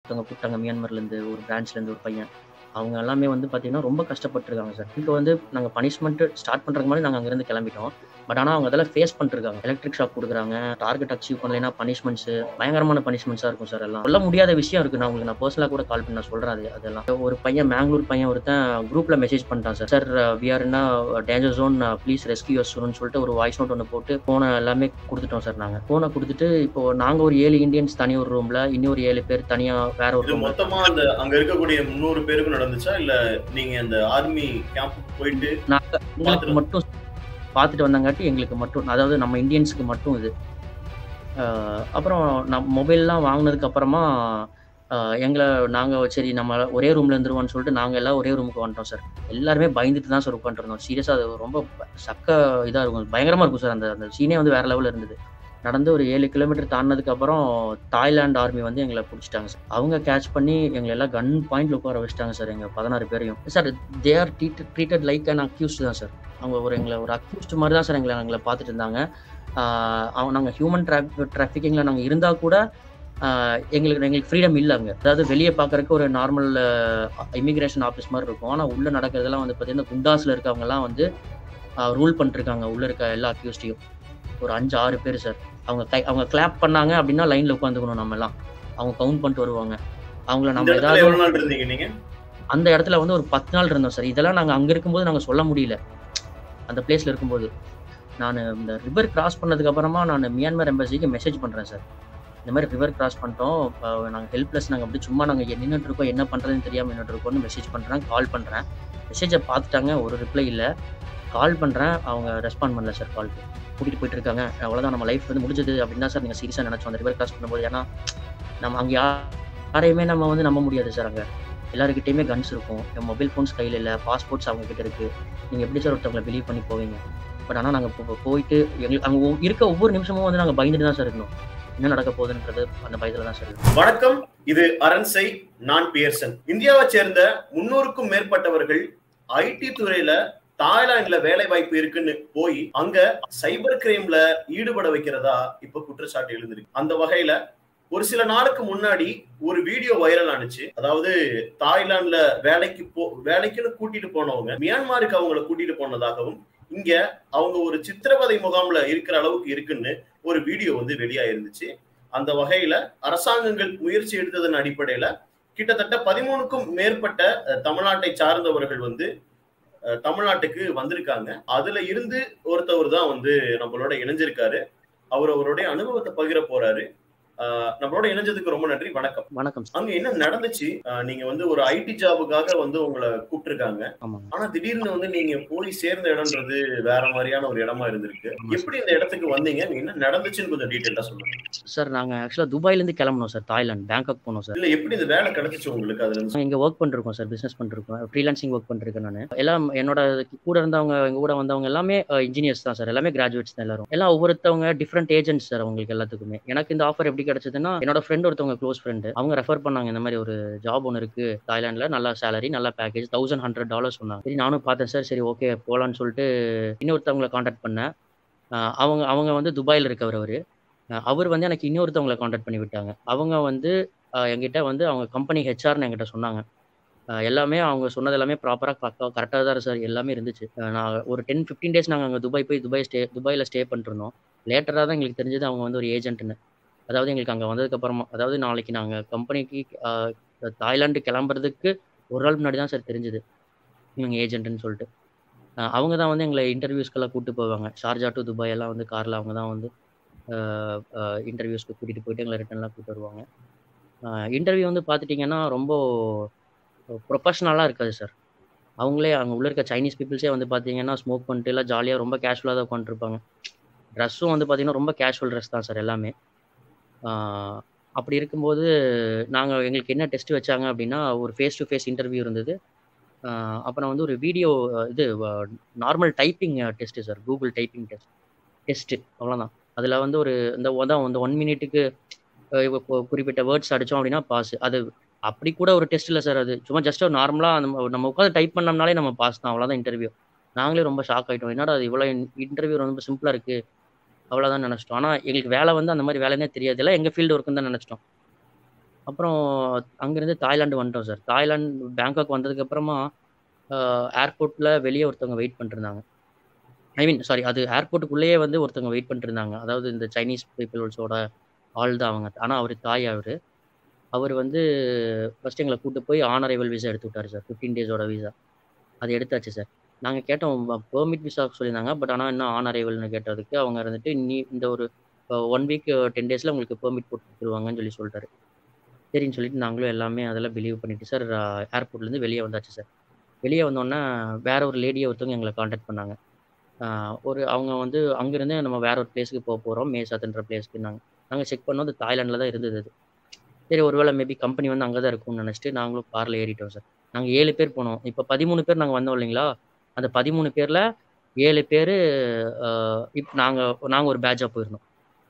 ஒருத்தவங்க கூப்பிட்டாங்க மியான்மர்லேருந்து ஒரு பிரான்ச்லேருந்து ஒரு பையன் அவங்க எல்லாமே வந்து பார்த்தீங்கன்னா ரொம்ப கஷ்டப்பட்டுருக்காங்க சார் இப்போ வந்து நாங்கள் பனிஷ்மெண்ட் ஸ்டார்ட் பண்ணுறதுக்கு முன்னாடி நாங்கள் அங்கேருந்து கிளம்பிட்டோம் பட் ஆனால் அவங்க அதெல்லாம் ஃபேஸ் பண்ணிருக்காங்க எலக்ட்ரிக் ஷாக் கொடுக்குறாங்க டார்கெட் அச்சீவ் பண்ணலைன்னா பனிஷ்மெண்ட்ஸ் பயங்கரமான பனிஷ்மெண்ட்ஸாக இருக்கும் சார் எல்லாம் சொல்ல முடியாத விஷயம் இருக்குது நான் உங்களுக்கு நான் பர்சனலாக கூட கால் பண்ணி நான் சொல்கிறேன் அது அதெல்லாம் ஒரு பையன் மேங்களூர் பையன் ஒருத்தன் குரூப்பில் மெசேஜ் பண்ணிட்டான் சார் சார் வி ஆர் என்ன டேஞ்சர் ஜோன் ப்ளீஸ் ரெஸ்கியூ யூஸ்னு சொல்லிட்டு ஒரு வாய்ஸ் நோட் ஒன்று போட்டு ஃபோனை எல்லாமே கொடுத்துட்டோம் சார் நாங்கள் ஃபோனை கொடுத்துட்டு இப்போ நாங்கள் ஒரு ஏழு இந்தியன்ஸ் தனி ஒரு ரூமில் இன்னொரு ஏழு பேர் தனியாக வேற ஒரு இது ரூம் மொத்தமா அந்த அங்க இருக்கக்கூடிய முந்நூறு பேருக்கு நடந்துச்சா இல்ல நீங்க அந்த ஆர்மி கேம்புக்கு போயிட்டு நாங்கள் எங்களுக்கு மட்டும் பார்த்துட்டு வந்தங்காட்டி எங்களுக்கு மட்டும் அதாவது நம்ம இந்தியன்ஸுக்கு மட்டும் இது அஹ் அப்புறம் நம் மொபைல்லாம் வாங்கினதுக்கு அப்புறமா அஹ் எங்களை நாங்கள் சரி நம்ம ஒரே ரூமில் இருந்துருவோம்னு சொல்லிட்டு நாங்கள் எல்லாம் ஒரே ரூமுக்கு வந்துட்டோம் சார் எல்லாருமே பயந்துட்டு தான் சார் உட்காந்துருந்தோம் சீரியஸாக அது ரொம்ப சக்க இதாக இருக்கும் பயங்கரமாக இருக்கும் சார் அந்த அந்த சீனே வந்து வேற லெவலில் இருந்தது நடந்து ஒரு ஏழு கிலோமீட்டர் தாண்டினதுக்கு அப்புறம் தாய்லாந்து ஆர்மி வந்து எங்களை பிடிச்சிட்டாங்க சார் அவங்க கேட்ச் பண்ணி எங்களை எல்லாம் கன் பாயிண்ட்ல உட்கார வச்சிட்டாங்க சார் எங்கள் பதினாறு பேரையும் sir they are treated treated like and accused தான் சார் அவங்க ஒரு எங்களை ஒரு அக்யூஸ்ட் மாதிரி தான் சார் எங்களை எங்களை பார்த்துட்டு இருந்தாங்க ஆஹ் அவங்க நாங்கள் ஹியூமன் ட்ராஃப் ட்ராஃபிக்கிங்கில் நாங்கள் இருந்தால் கூட ஆஹ் எங்களுக்கு எங்களுக்கு ஃப்ரீடம் இல்லை அங்கே அதாவது வெளியே பார்க்கறக்கு ஒரு நார்மல் இமிகிரேஷன் ஆஃபீஸ் மாதிரி இருக்கும் ஆனால் உள்ளே நடக்கிறதெல்லாம் வந்து பார்த்தீங்கன்னா குண்டாஸில் இருக்கவங்கலாம் வந்து ரூல் பண்ணிருக்காங்க உள்ளே இருக்க எல்லா அக்யூஸ்டையும் ஒரு அஞ்சு ஆறு பேர் சார் அவங்க கை அவங்க கிளாப் பண்ணாங்க அப்படின்னா லைனில் உட்காந்துக்கணும் நம்ம எல்லாம் அவங்க கவுண்ட் பண்ணிட்டு வருவாங்க அவங்கள இந்த நம்ம இடத்துல ஏதாவது எவ்வளவு நாள் இருந்தீங்க நீங்க அந்த இடத்துல வந்து ஒரு பத்து நாள் இருந்தோம் சார் இதெல்லாம் நாங்கள் அங்கே இருக்கும்போது நாங்கள் சொல்ல முடியல அந்த பிளேஸில் இருக்கும்போது நான் இந்த ரிவர் கிராஸ் பண்ணதுக்கு அப்புறமா நான் மியான்மர் எம்பசிக்கு மெசேஜ் பண்ணுறேன் சார் இந்த மாதிரி ரிவர் கிராஸ் பண்ணிட்டோம் நாங்கள் ஹெல்ப்லெஸ் நாங்கள் அப்படி சும்மா நாங்கள் நின்றுட்டு இருக்கோம் என்ன பண்ணுறதுன்னு தெரியாமல் நின்றுட்டு இருக்கோம்னு மெசேஜ் பண்ணுறேன் கால் பண்ணுறேன் மெசேஜை பார்த்துட்டாங்க ஒரு ரிப்ளை இல்லை கால் பண்ணுறேன் அவங்க ரெஸ்பாண்ட் பண்ணல சார் கால்க்கு கூட்டிகிட்டு போயிட்டு இருக்காங்க அவ்வளோதான் நம்ம லைஃப் வந்து முடிஞ்சது அப்படின்னு தான் சார் நீங்கள் சீரியஸாக நினச்சோம் அந்த ரிவர் கிராஸ் பண்ணும்போது ஏன்னா நம்ம அங்கே யாரையுமே நம்ம வந்து நம்ப முடியாது சார் அங்கே எல்லாருக்கிட்டையுமே கன்ஸ் இருக்கும் என் மொபைல் ஃபோன்ஸ் கையில் இல்லை பாஸ்போர்ட்ஸ் அவங்க கிட்ட இருக்கு நீங்கள் எப்படி சார் ஒருத்தவங்களை பிலீவ் பண்ணி போவீங்க பட் ஆனால் நாங்கள் இப்போ போயிட்டு எங்களுக்கு அங்கே ஒ- இருக்க ஒவ்வொரு நிமிஷமும் வந்து நாங்கள் பயந்துட்டு தான் சார் இருக்கணும் என்ன நடக்க போகுதுன்றது அந்த பயத்தில் தான் சார் இருக்கணும் வணக்கம் இது அரண்சை நான் பியர்சன் இந்தியாவை சேர்ந்த முன்னூறுக்கும் மேற்பட்டவர்கள் ஐடி துறையில தாய்லாந்துல வேலை வாய்ப்பு இருக்குன்னு போய் அங்க சைபர் கிரைம்ல ஈடுபட வைக்கிறதா இப்ப குற்றச்சாட்டு எழுந்திருக்கு அந்த வகையில ஒரு சில நாளுக்கு முன்னாடி ஒரு வீடியோ வைரல் ஆனுச்சு அதாவது தாய்லாந்துல வேலைக்கு போ வேலைக்குன்னு கூட்டிட்டு போனவங்க மியான்மாருக்கு அவங்கள கூட்டிட்டு போனதாகவும் இங்க அவங்க ஒரு சித்திரவதை முகாம்ல இருக்கிற அளவுக்கு இருக்குன்னு ஒரு வீடியோ வந்து வெளியாயிருந்துச்சு அந்த வகையில அரசாங்கங்கள் முயற்சி எடுத்ததன் அடிப்படையில கிட்டத்தட்ட பதிமூணுக்கும் மேற்பட்ட அஹ், தமிழ்நாட்டை சார்ந்தவர்கள் வந்து அஹ், தமிழ்நாட்டுக்கு வந்திருக்காங்க அதுல இருந்து ஒருத்தவர் தான் வந்து நம்மளோட இணைஞ்சிருக்காரு அவர் அவருடைய அனுபவத்தை பகிர போறாரு அஹ், நம்மளோட இணைஞ்சதுக்கு ரொம்ப நன்றி வணக்கம் வணக்கம் சார் அங்க என்ன நடந்துச்சு அஹ், நீங்க வந்து ஒரு ஐடி ஜாபுக்காக வந்து உங்களை கூப்பிட்டுருக்காங்க ஆமாங்க ஆனா திடீர்னு வந்து நீங்க போய் சேர்ந்த இடம்ன்றது வேற மாதிரியான ஒரு இடமா இருந்திருக்கு ஆமா எப்படி இந்த இடத்துக்கு வந்தீங்க நீங்க என்ன நடந்துச்சுன்னு கொஞ்சம் டீட்டெயிலா சொல்லுங்க சார் நாங்கள் ஆக்சுவலாக துபாயிலேருந்து கிளம்பணும் சார் தாய்லாந்து பேங்காக் போனோம் சார் இல்ல எப்படி இந்த வேலை கிடைச்சிச்சு உங்களுக்கு அதுல இருந்து இங்கே ஒர்க் பண்ணிருக்கோம் சார் பிஸ்னஸ் பண்ணிருக்கோம் ஃப்ரீலான்சிங் ஒர்க் பண்ணிருக்கேன் நான் எல்லாம் என்னோட கூட இருந்தவங்க எங்க கூட வந்தவங்க எல்லாமே இன்ஜினியர்ஸ் தான் சார் எல்லாமே கிராஜுவேட்ஸ் தான் எல்லாரும் எல்லாம் ஒவ்வொருத்தவங்க டிஃப்ரெண்ட் ஏஜென்ட்ஸ் சார் அவங்களுக்கு எல்லாத்துக்குமே எனக்கு இந்த ஆஃபர் எப்படி கிடைச்சதுன்னா என்னோட ஃப்ரெண்ட் ஒருத்தவங்க க்ளோஸ் ஃப்ரெண்டு அவங்க ரெஃபர் பண்ணாங்க இந்த மாதிரி ஒரு ஜாப் ஒன்று இருக்கு தாய்லாந்துல நல்ல சேலரி நல்ல பேக்கேஜ் தௌசண்ட் ஹண்ட்ரட் டாலர்ஸ் சொன்னாங்க சரி நானும் பார்த்தேன் சார் சரி ஓகே போகலான்னு சொல்லிட்டு இன்னொருத்தவங்களை காண்டாக்ட் பண்ணேன் அஹ் அவங்க அவங்க வந்து துபாயில் இருக்கவர் அவர் அவர் வந்து எனக்கு இன்னொருத்தவங்களை காண்டாக்ட் பண்ணி விட்டாங்க அவங்க வந்து அஹ் என்கிட்ட வந்து அவங்க கம்பெனி ஹெச்ஆர்னு என்கிட்ட சொன்னாங்க அஹ் எல்லாமே அவங்க சொன்னது எல்லாமே ப்ராப்பராக கரெக்டாக தான் சார் எல்லாமே இருந்துச்சு அஹ் நான் ஒரு டென் ஃபிஃப்டீன் டேஸ் நாங்கள் அங்கே துபாய் போய் துபாய் ஸ்டே துபாயில் ஸ்டே பண்ணிருந்தோம் லேட்டராக தான் எங்களுக்கு தெரிஞ்சது அவங்க வந்து ஒரு ஏஜென்ட்னு அதாவது எங்களுக்கு அங்கே வந்ததுக்கப்புறமா அதாவது நாளைக்கு நாங்கள் கம்பெனிக்கு தாய்லாந்து கிளம்புறதுக்கு ஒரு நாள் முன்னாடி தான் சார் தெரிஞ்சுது இவங்க ஏஜென்ட்னு சொல்லிட்டு அஹ் அவங்க தான் வந்து எங்களை இன்டர்வியூஸ்க்கெல்லாம் கூப்பிட்டு போவாங்க ஷார்ஜா டு துபாய் எல்லாம் வந்து காரில் அவங்க தான் வந்து இன்டர்வியூஸ்க்கு கூட்டிகிட்டு போயிட்டு எங்களை ரிட்டர்ன்லாம் கூப்பிட்டு வருவாங்க இன்டர்வியூ வந்து பார்த்துட்டிங்கன்னா ரொம்ப ப்ரொஃபஷ்னலாக இருக்காது சார் அவங்களே அங்கே உள்ள இருக்க சைனீஸ் பீப்புள்ஸே வந்து பார்த்தீங்கன்னா ஸ்மோக் பண்ணிட்டு எல்லாம் ஜாலியாக ரொம்ப கேஷுவலாக தான் உட்காந்துருப்பாங்க ட்ரெஸ்ஸும் வந்து பார்த்தீங்கன்னா ரொம்ப கேஷுவல் ட்ரெஸ் தான் சார் எல்லாமே ஆஹ் அப்படி இருக்கும்போது நாங்கள் எங்களுக்கு என்ன டெஸ்ட் வச்சாங்க அப்படின்னா ஒரு ஃபேஸ் டு ஃபேஸ் இன்டர்வியூ இருந்தது ஆஹ் அப்புறம் வந்து ஒரு வீடியோ இது normal typing test sir Google typing test test அவ்வளோதான் அதில் வந்து ஒரு இந்த தான் இந்த ஒன் மினிட்டுக்கு குறிப்பிட்ட வேர்ட்ஸ் அடித்தோம் அப்படின்னா பாஸ் அது அப்படி கூட ஒரு டெஸ்ட் இல்லை சார் அது சும்மா ஜஸ்ட் ஒரு நார்மலாக நம்ம நம்ம உட்காந்து டைப் பண்ணோம்னாலே நம்ம பாஸ் தான் அவ்வளோதான் இன்டர்வியூ நாங்களே ரொம்ப ஷாக் ஆகிட்டோம் என்னடா அது இவ்வளோ இன்டர்வியூ ரொம்ப சிம்பிளாக இருக்குது அவ்வளோதான் நினச்சிட்டோம் ஆனால் எங்களுக்கு வேலை வந்து அந்த மாதிரி வேலைன்னே தெரியாது எல்லாம் எங்கள் ஃபீல்டு ஒர்க்குன்னு தான் நினச்சிட்டோம் அப்புறம் அங்கேருந்து தாய்லாந்து வந்துட்டோம் சார் தாய்லாந்து பேங்காக் வந்ததுக்கப்புறமா ஏர்போர்ட்டில் வெளியே ஒருத்தவங்க வெயிட் பண்ணிருந்தாங்க ஐ மீன் சாரி அது ஏர்போர்ட்டுக்குள்ளேயே வந்து ஒருத்தவங்க வெயிட் பண்ணிருந்தாங்க அதாவது இந்த சைனீஸ் பீப்புள்ஸோட ஆள் தான் அவங்க ஆனால் அவர் தாய் அவர் அவர் வந்து ஃபஸ்ட் எங்களை கூட்டு போய் ஆன் அரைவல் விசா எடுத்து விட்டார் சார் ஃபிஃப்டீன் டேஸோட விசா அது எடுத்தாச்சு சார் நாங்கள் கேட்டோம் பெர்மிட் விசா சொல்லியிருந்தாங்க பட் ஆனால் இன்னும் ஆன் அரைவல்னு கேட்டதுக்கு அவங்க இருந்துட்டு நீ இந்த ஒரு ஒன் வீக் டென் டேஸில் உங்களுக்கு பெர்மிட் போட்டு கொடுத்துருவாங்கன்னு சொல்லி சொல்லிட்டாரு சரின்னு சொல்லிட்டு நாங்களும் எல்லாமே அதெல்லாம் பிலீவ் பண்ணிட்டு சார் ஏர்போர்ட்லேருந்து வெளியே வந்தாச்சு சார் வெளியே வந்தோடனே வேற ஒரு லேடியை ஒருத்தவங்க எங்களை காண்டாக்ட் பண்ணாங்க ஒரு அவங்க வந்து அங்கேருந்து நம்ம வேற ஒரு பிளேஸுக்கு போக போகிறோம் மேசாத்துன்ற பிளேஸ்க்கு நாங்கள் நாங்கள் செக் பண்ணோம் அது தாய்லாண்டில் தான் இருந்தது அது சரி ஒருவேளை மேபி கம்பெனி வந்து அங்கே தான் இருக்கும்னு நினச்சிட்டு நாங்களும் காரில் ஏறிட்டோம் சார் நாங்கள் ஏழு பேர் போனோம் இப்போ பதிமூணு பேர் நாங்கள் வந்தோம் இல்லைங்களா அந்த பதிமூணு பேரில் ஏழு பேர் இப்போ நாங்கள் நாங்கள் ஒரு பேட்சாக போயிருந்தோம்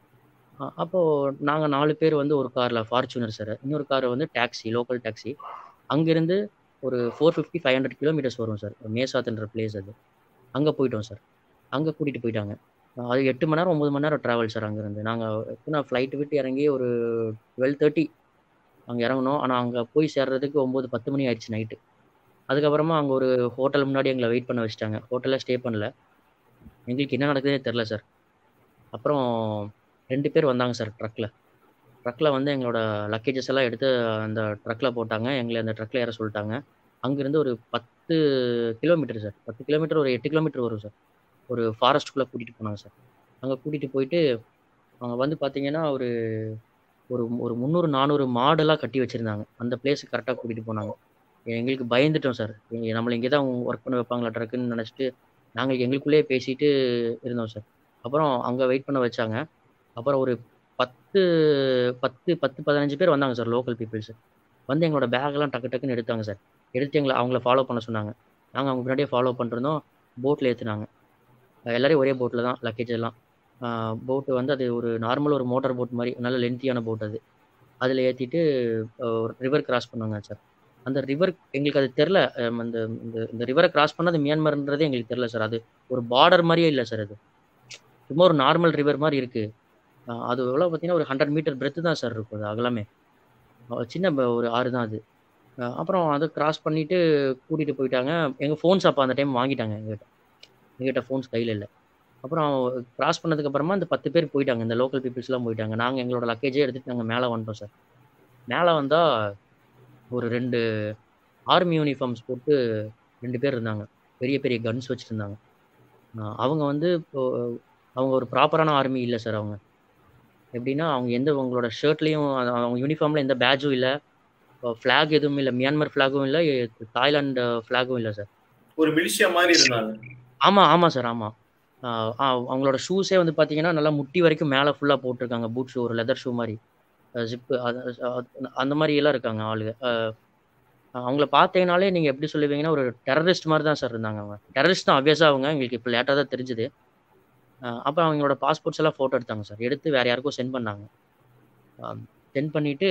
அப்போது நாங்கள் நாலு பேர் வந்து ஒரு காரில் ஃபார்ச்சுனர் சார் இன்னொரு கார் வந்து டாக்ஸி லோக்கல் டாக்ஸி அங்கேருந்து ஒரு four fifty five hundred kilometres வரும் சார் மேசாத்துன்ற பிளேஸ் அது அங்கே போயிட்டோம் சார் அங்கே கூட்டிகிட்டு போயிட்டாங்க அது எட்டு மணி நேரம் ஒம்பது மணி நேரம் ட்ராவல் சார் அங்கேருந்து நாங்கள் எப்படின்னா ஃப்ளைட்டு விட்டு இறங்கி ஒரு டுவெல் தேர்ட்டி அங்கே இறங்கணும் ஆனால் அங்கே போய் சேர்றதுக்கு ஒம்பது பத்து மணி ஆயிடுச்சு நைட்டு அதுக்கப்புறமா அங்கே ஒரு ஹோட்டல் முன்னாடி எங்களை வெயிட் பண்ண வச்சுட்டாங்க ஹோட்டலில் ஸ்டே பண்ணல எங்களுக்கு என்ன நடக்குதுன்னே தெரில சார் அப்புறம் ரெண்டு பேர் வந்தாங்க சார் ட்ரக்கில் ட்ரக்கில் வந்து எங்களோட லக்கேஜஸ் எல்லாம் எடுத்து அந்த ட்ரக்கில் போட்டாங்க எங்களை அந்த ட்ரக்கில் ஏற சொல்லிட்டாங்க அங்கேருந்து ஒரு பத்து கிலோமீட்டர் சார் பத்து கிலோமீட்டர் ஒரு எட்டு கிலோமீட்டர் வரும் சார் ஒரு ஃபாரஸ்ட்டுக்குள்ளே கூட்டிகிட்டு போனாங்க சார் அங்கே கூட்டிகிட்டு போயிட்டு அங்கே வந்து பார்த்தீங்கன்னா ஒரு ஒரு ஒரு முந்நூறு நானூறு மாடெல்லாம் கட்டி வச்சுருந்தாங்க அந்த பிளேஸுக்கு கரெக்டாக கூட்டிகிட்டு போனாங்க எங்களுக்கு பயந்துட்டோம் சார் நம்மளை இங்கே தான் ஒர்க் பண்ண வைப்பாங்களா ட்ரக்குன்னு நினச்சிட்டு நாங்கள் எங்களுக்குள்ளேயே பேசிட்டு இருந்தோம் சார் அப்புறம் அங்கே வெயிட் பண்ண வச்சாங்க அப்புறம் ஒரு பத்து பத்து பத்து பதினஞ்சு பேர் வந்தாங்க சார் லோக்கல் பீப்புள்ஸ் வந்து எங்களோட பேக்கெல்லாம் டக்கு டக்குன்னு எடுத்தாங்க சார் எடுத்து எங்களை அவங்கள ஃபாலோ பண்ண சொன்னாங்க நாங்கள் அவங்க முன்னாடியே ஃபாலோ பண்ணிருந்தோம் போட்டில் ஏற்றுனாங்க எல்லோரும் ஒரே போட்டில் தான் லக்கேஜ் எல்லாம் போட்டு வந்து அது ஒரு நார்மல் ஒரு மோட்டார் போட் மாதிரி நல்ல லென்த்தியான போட் அது அதில் ஏற்றிட்டு ரிவர் கிராஸ் பண்ணாங்க சார் அந்த ரிவர் எங்களுக்கு அது தெரில அந்த இந்த ரிவரை கிராஸ் பண்ணது மியான்மர்ன்றதே எங்களுக்கு தெரில சார் அது ஒரு பார்டர் மாதிரியே இல்லை சார் அது சும்மா ஒரு நார்மல் ரிவர் மாதிரி இருக்குது அது எவ்வளோ பார்த்தீங்கன்னா ஒரு ஹண்ட்ரட் மீட்டர் பிரெத்து தான் சார் இருக்கும் அது அகலமே சின்ன ஒரு ஆறு தான் அது அப்புறம் அதை கிராஸ் பண்ணிவிட்டு கூட்டிகிட்டு போயிட்டாங்க எங்கள் ஃபோன்ஸ் அப்போ அந்த டைம் வாங்கிட்டாங்க எங்ககிட்ட எங்ககிட்ட ஃபோன்ஸ் கையில் இல்லை அப்புறம் கிராஸ் பண்ணதுக்கப்புறமா இந்த பத்து பேர் போயிட்டாங்க இந்த லோக்கல் பீப்புள்ஸ்லாம் போயிட்டாங்க நாங்கள் எங்களோட லக்கேஜே எடுத்துகிட்டு நாங்கள் மேலே வந்துட்டோம் சார் மேலே வந்தால் ஒரு ரெண்டு ஆர்மி யூனிஃபார்ம்ஸ் போட்டு ரெண்டு பேர் இருந்தாங்க பெரிய பெரிய கன்ஸ் வச்சுருந்தாங்க அவங்க வந்து இப்போ அவங்க ஒரு ப்ராப்பரான ஆர்மி இல்லை சார் அவங்க எப்படின்னா அவங்க எந்த அவங்களோட ஷர்ட்லேயும் அவங்க யூனிஃபார்மில் எந்த பேட்சும் இல்லை ஃப்ளாக் எதுவும் இல்லை மியான்மர் ஃப்ளாகும் இல்லை தாய்லாந்து ஃப்ளாகும் இல்லை சார் ஒரு மிலிஷியா மாதிரி இருந்தாங்க ஆமாம் ஆமாம் சார் ஆமாம் அவங்களோட ஷூஸே வந்து பார்த்தீங்கன்னா நல்லா முட்டி வரைக்கும் மேலே ஃபுல்லாக போட்டிருக்காங்க பூட் ஷூ ஒரு லெதர் ஷூ மாதிரி ஜிப்பு அந்த மாதிரி எல்லாம் இருக்காங்க ஆளுங்க அவங்கள பார்த்தீங்கனாலே நீங்கள் எப்படி சொல்லுவீங்கன்னா ஒரு டெரரிஸ்ட் மாதிரி தான் சார் இருந்தாங்க அவங்க டெரரிஸ்ட் தான் அப்வியஸாக அவங்க எங்களுக்கு இப்போ லேட்டாக தான் தெரிஞ்சுது அப்போ அவங்களோட பாஸ்போர்ட்ஸ் எல்லாம் ஃபோட்டோ எடுத்தாங்க சார் எடுத்து வேறு யாருக்கும் சென்ட் பண்ணாங்க சென்ட் பண்ணிவிட்டு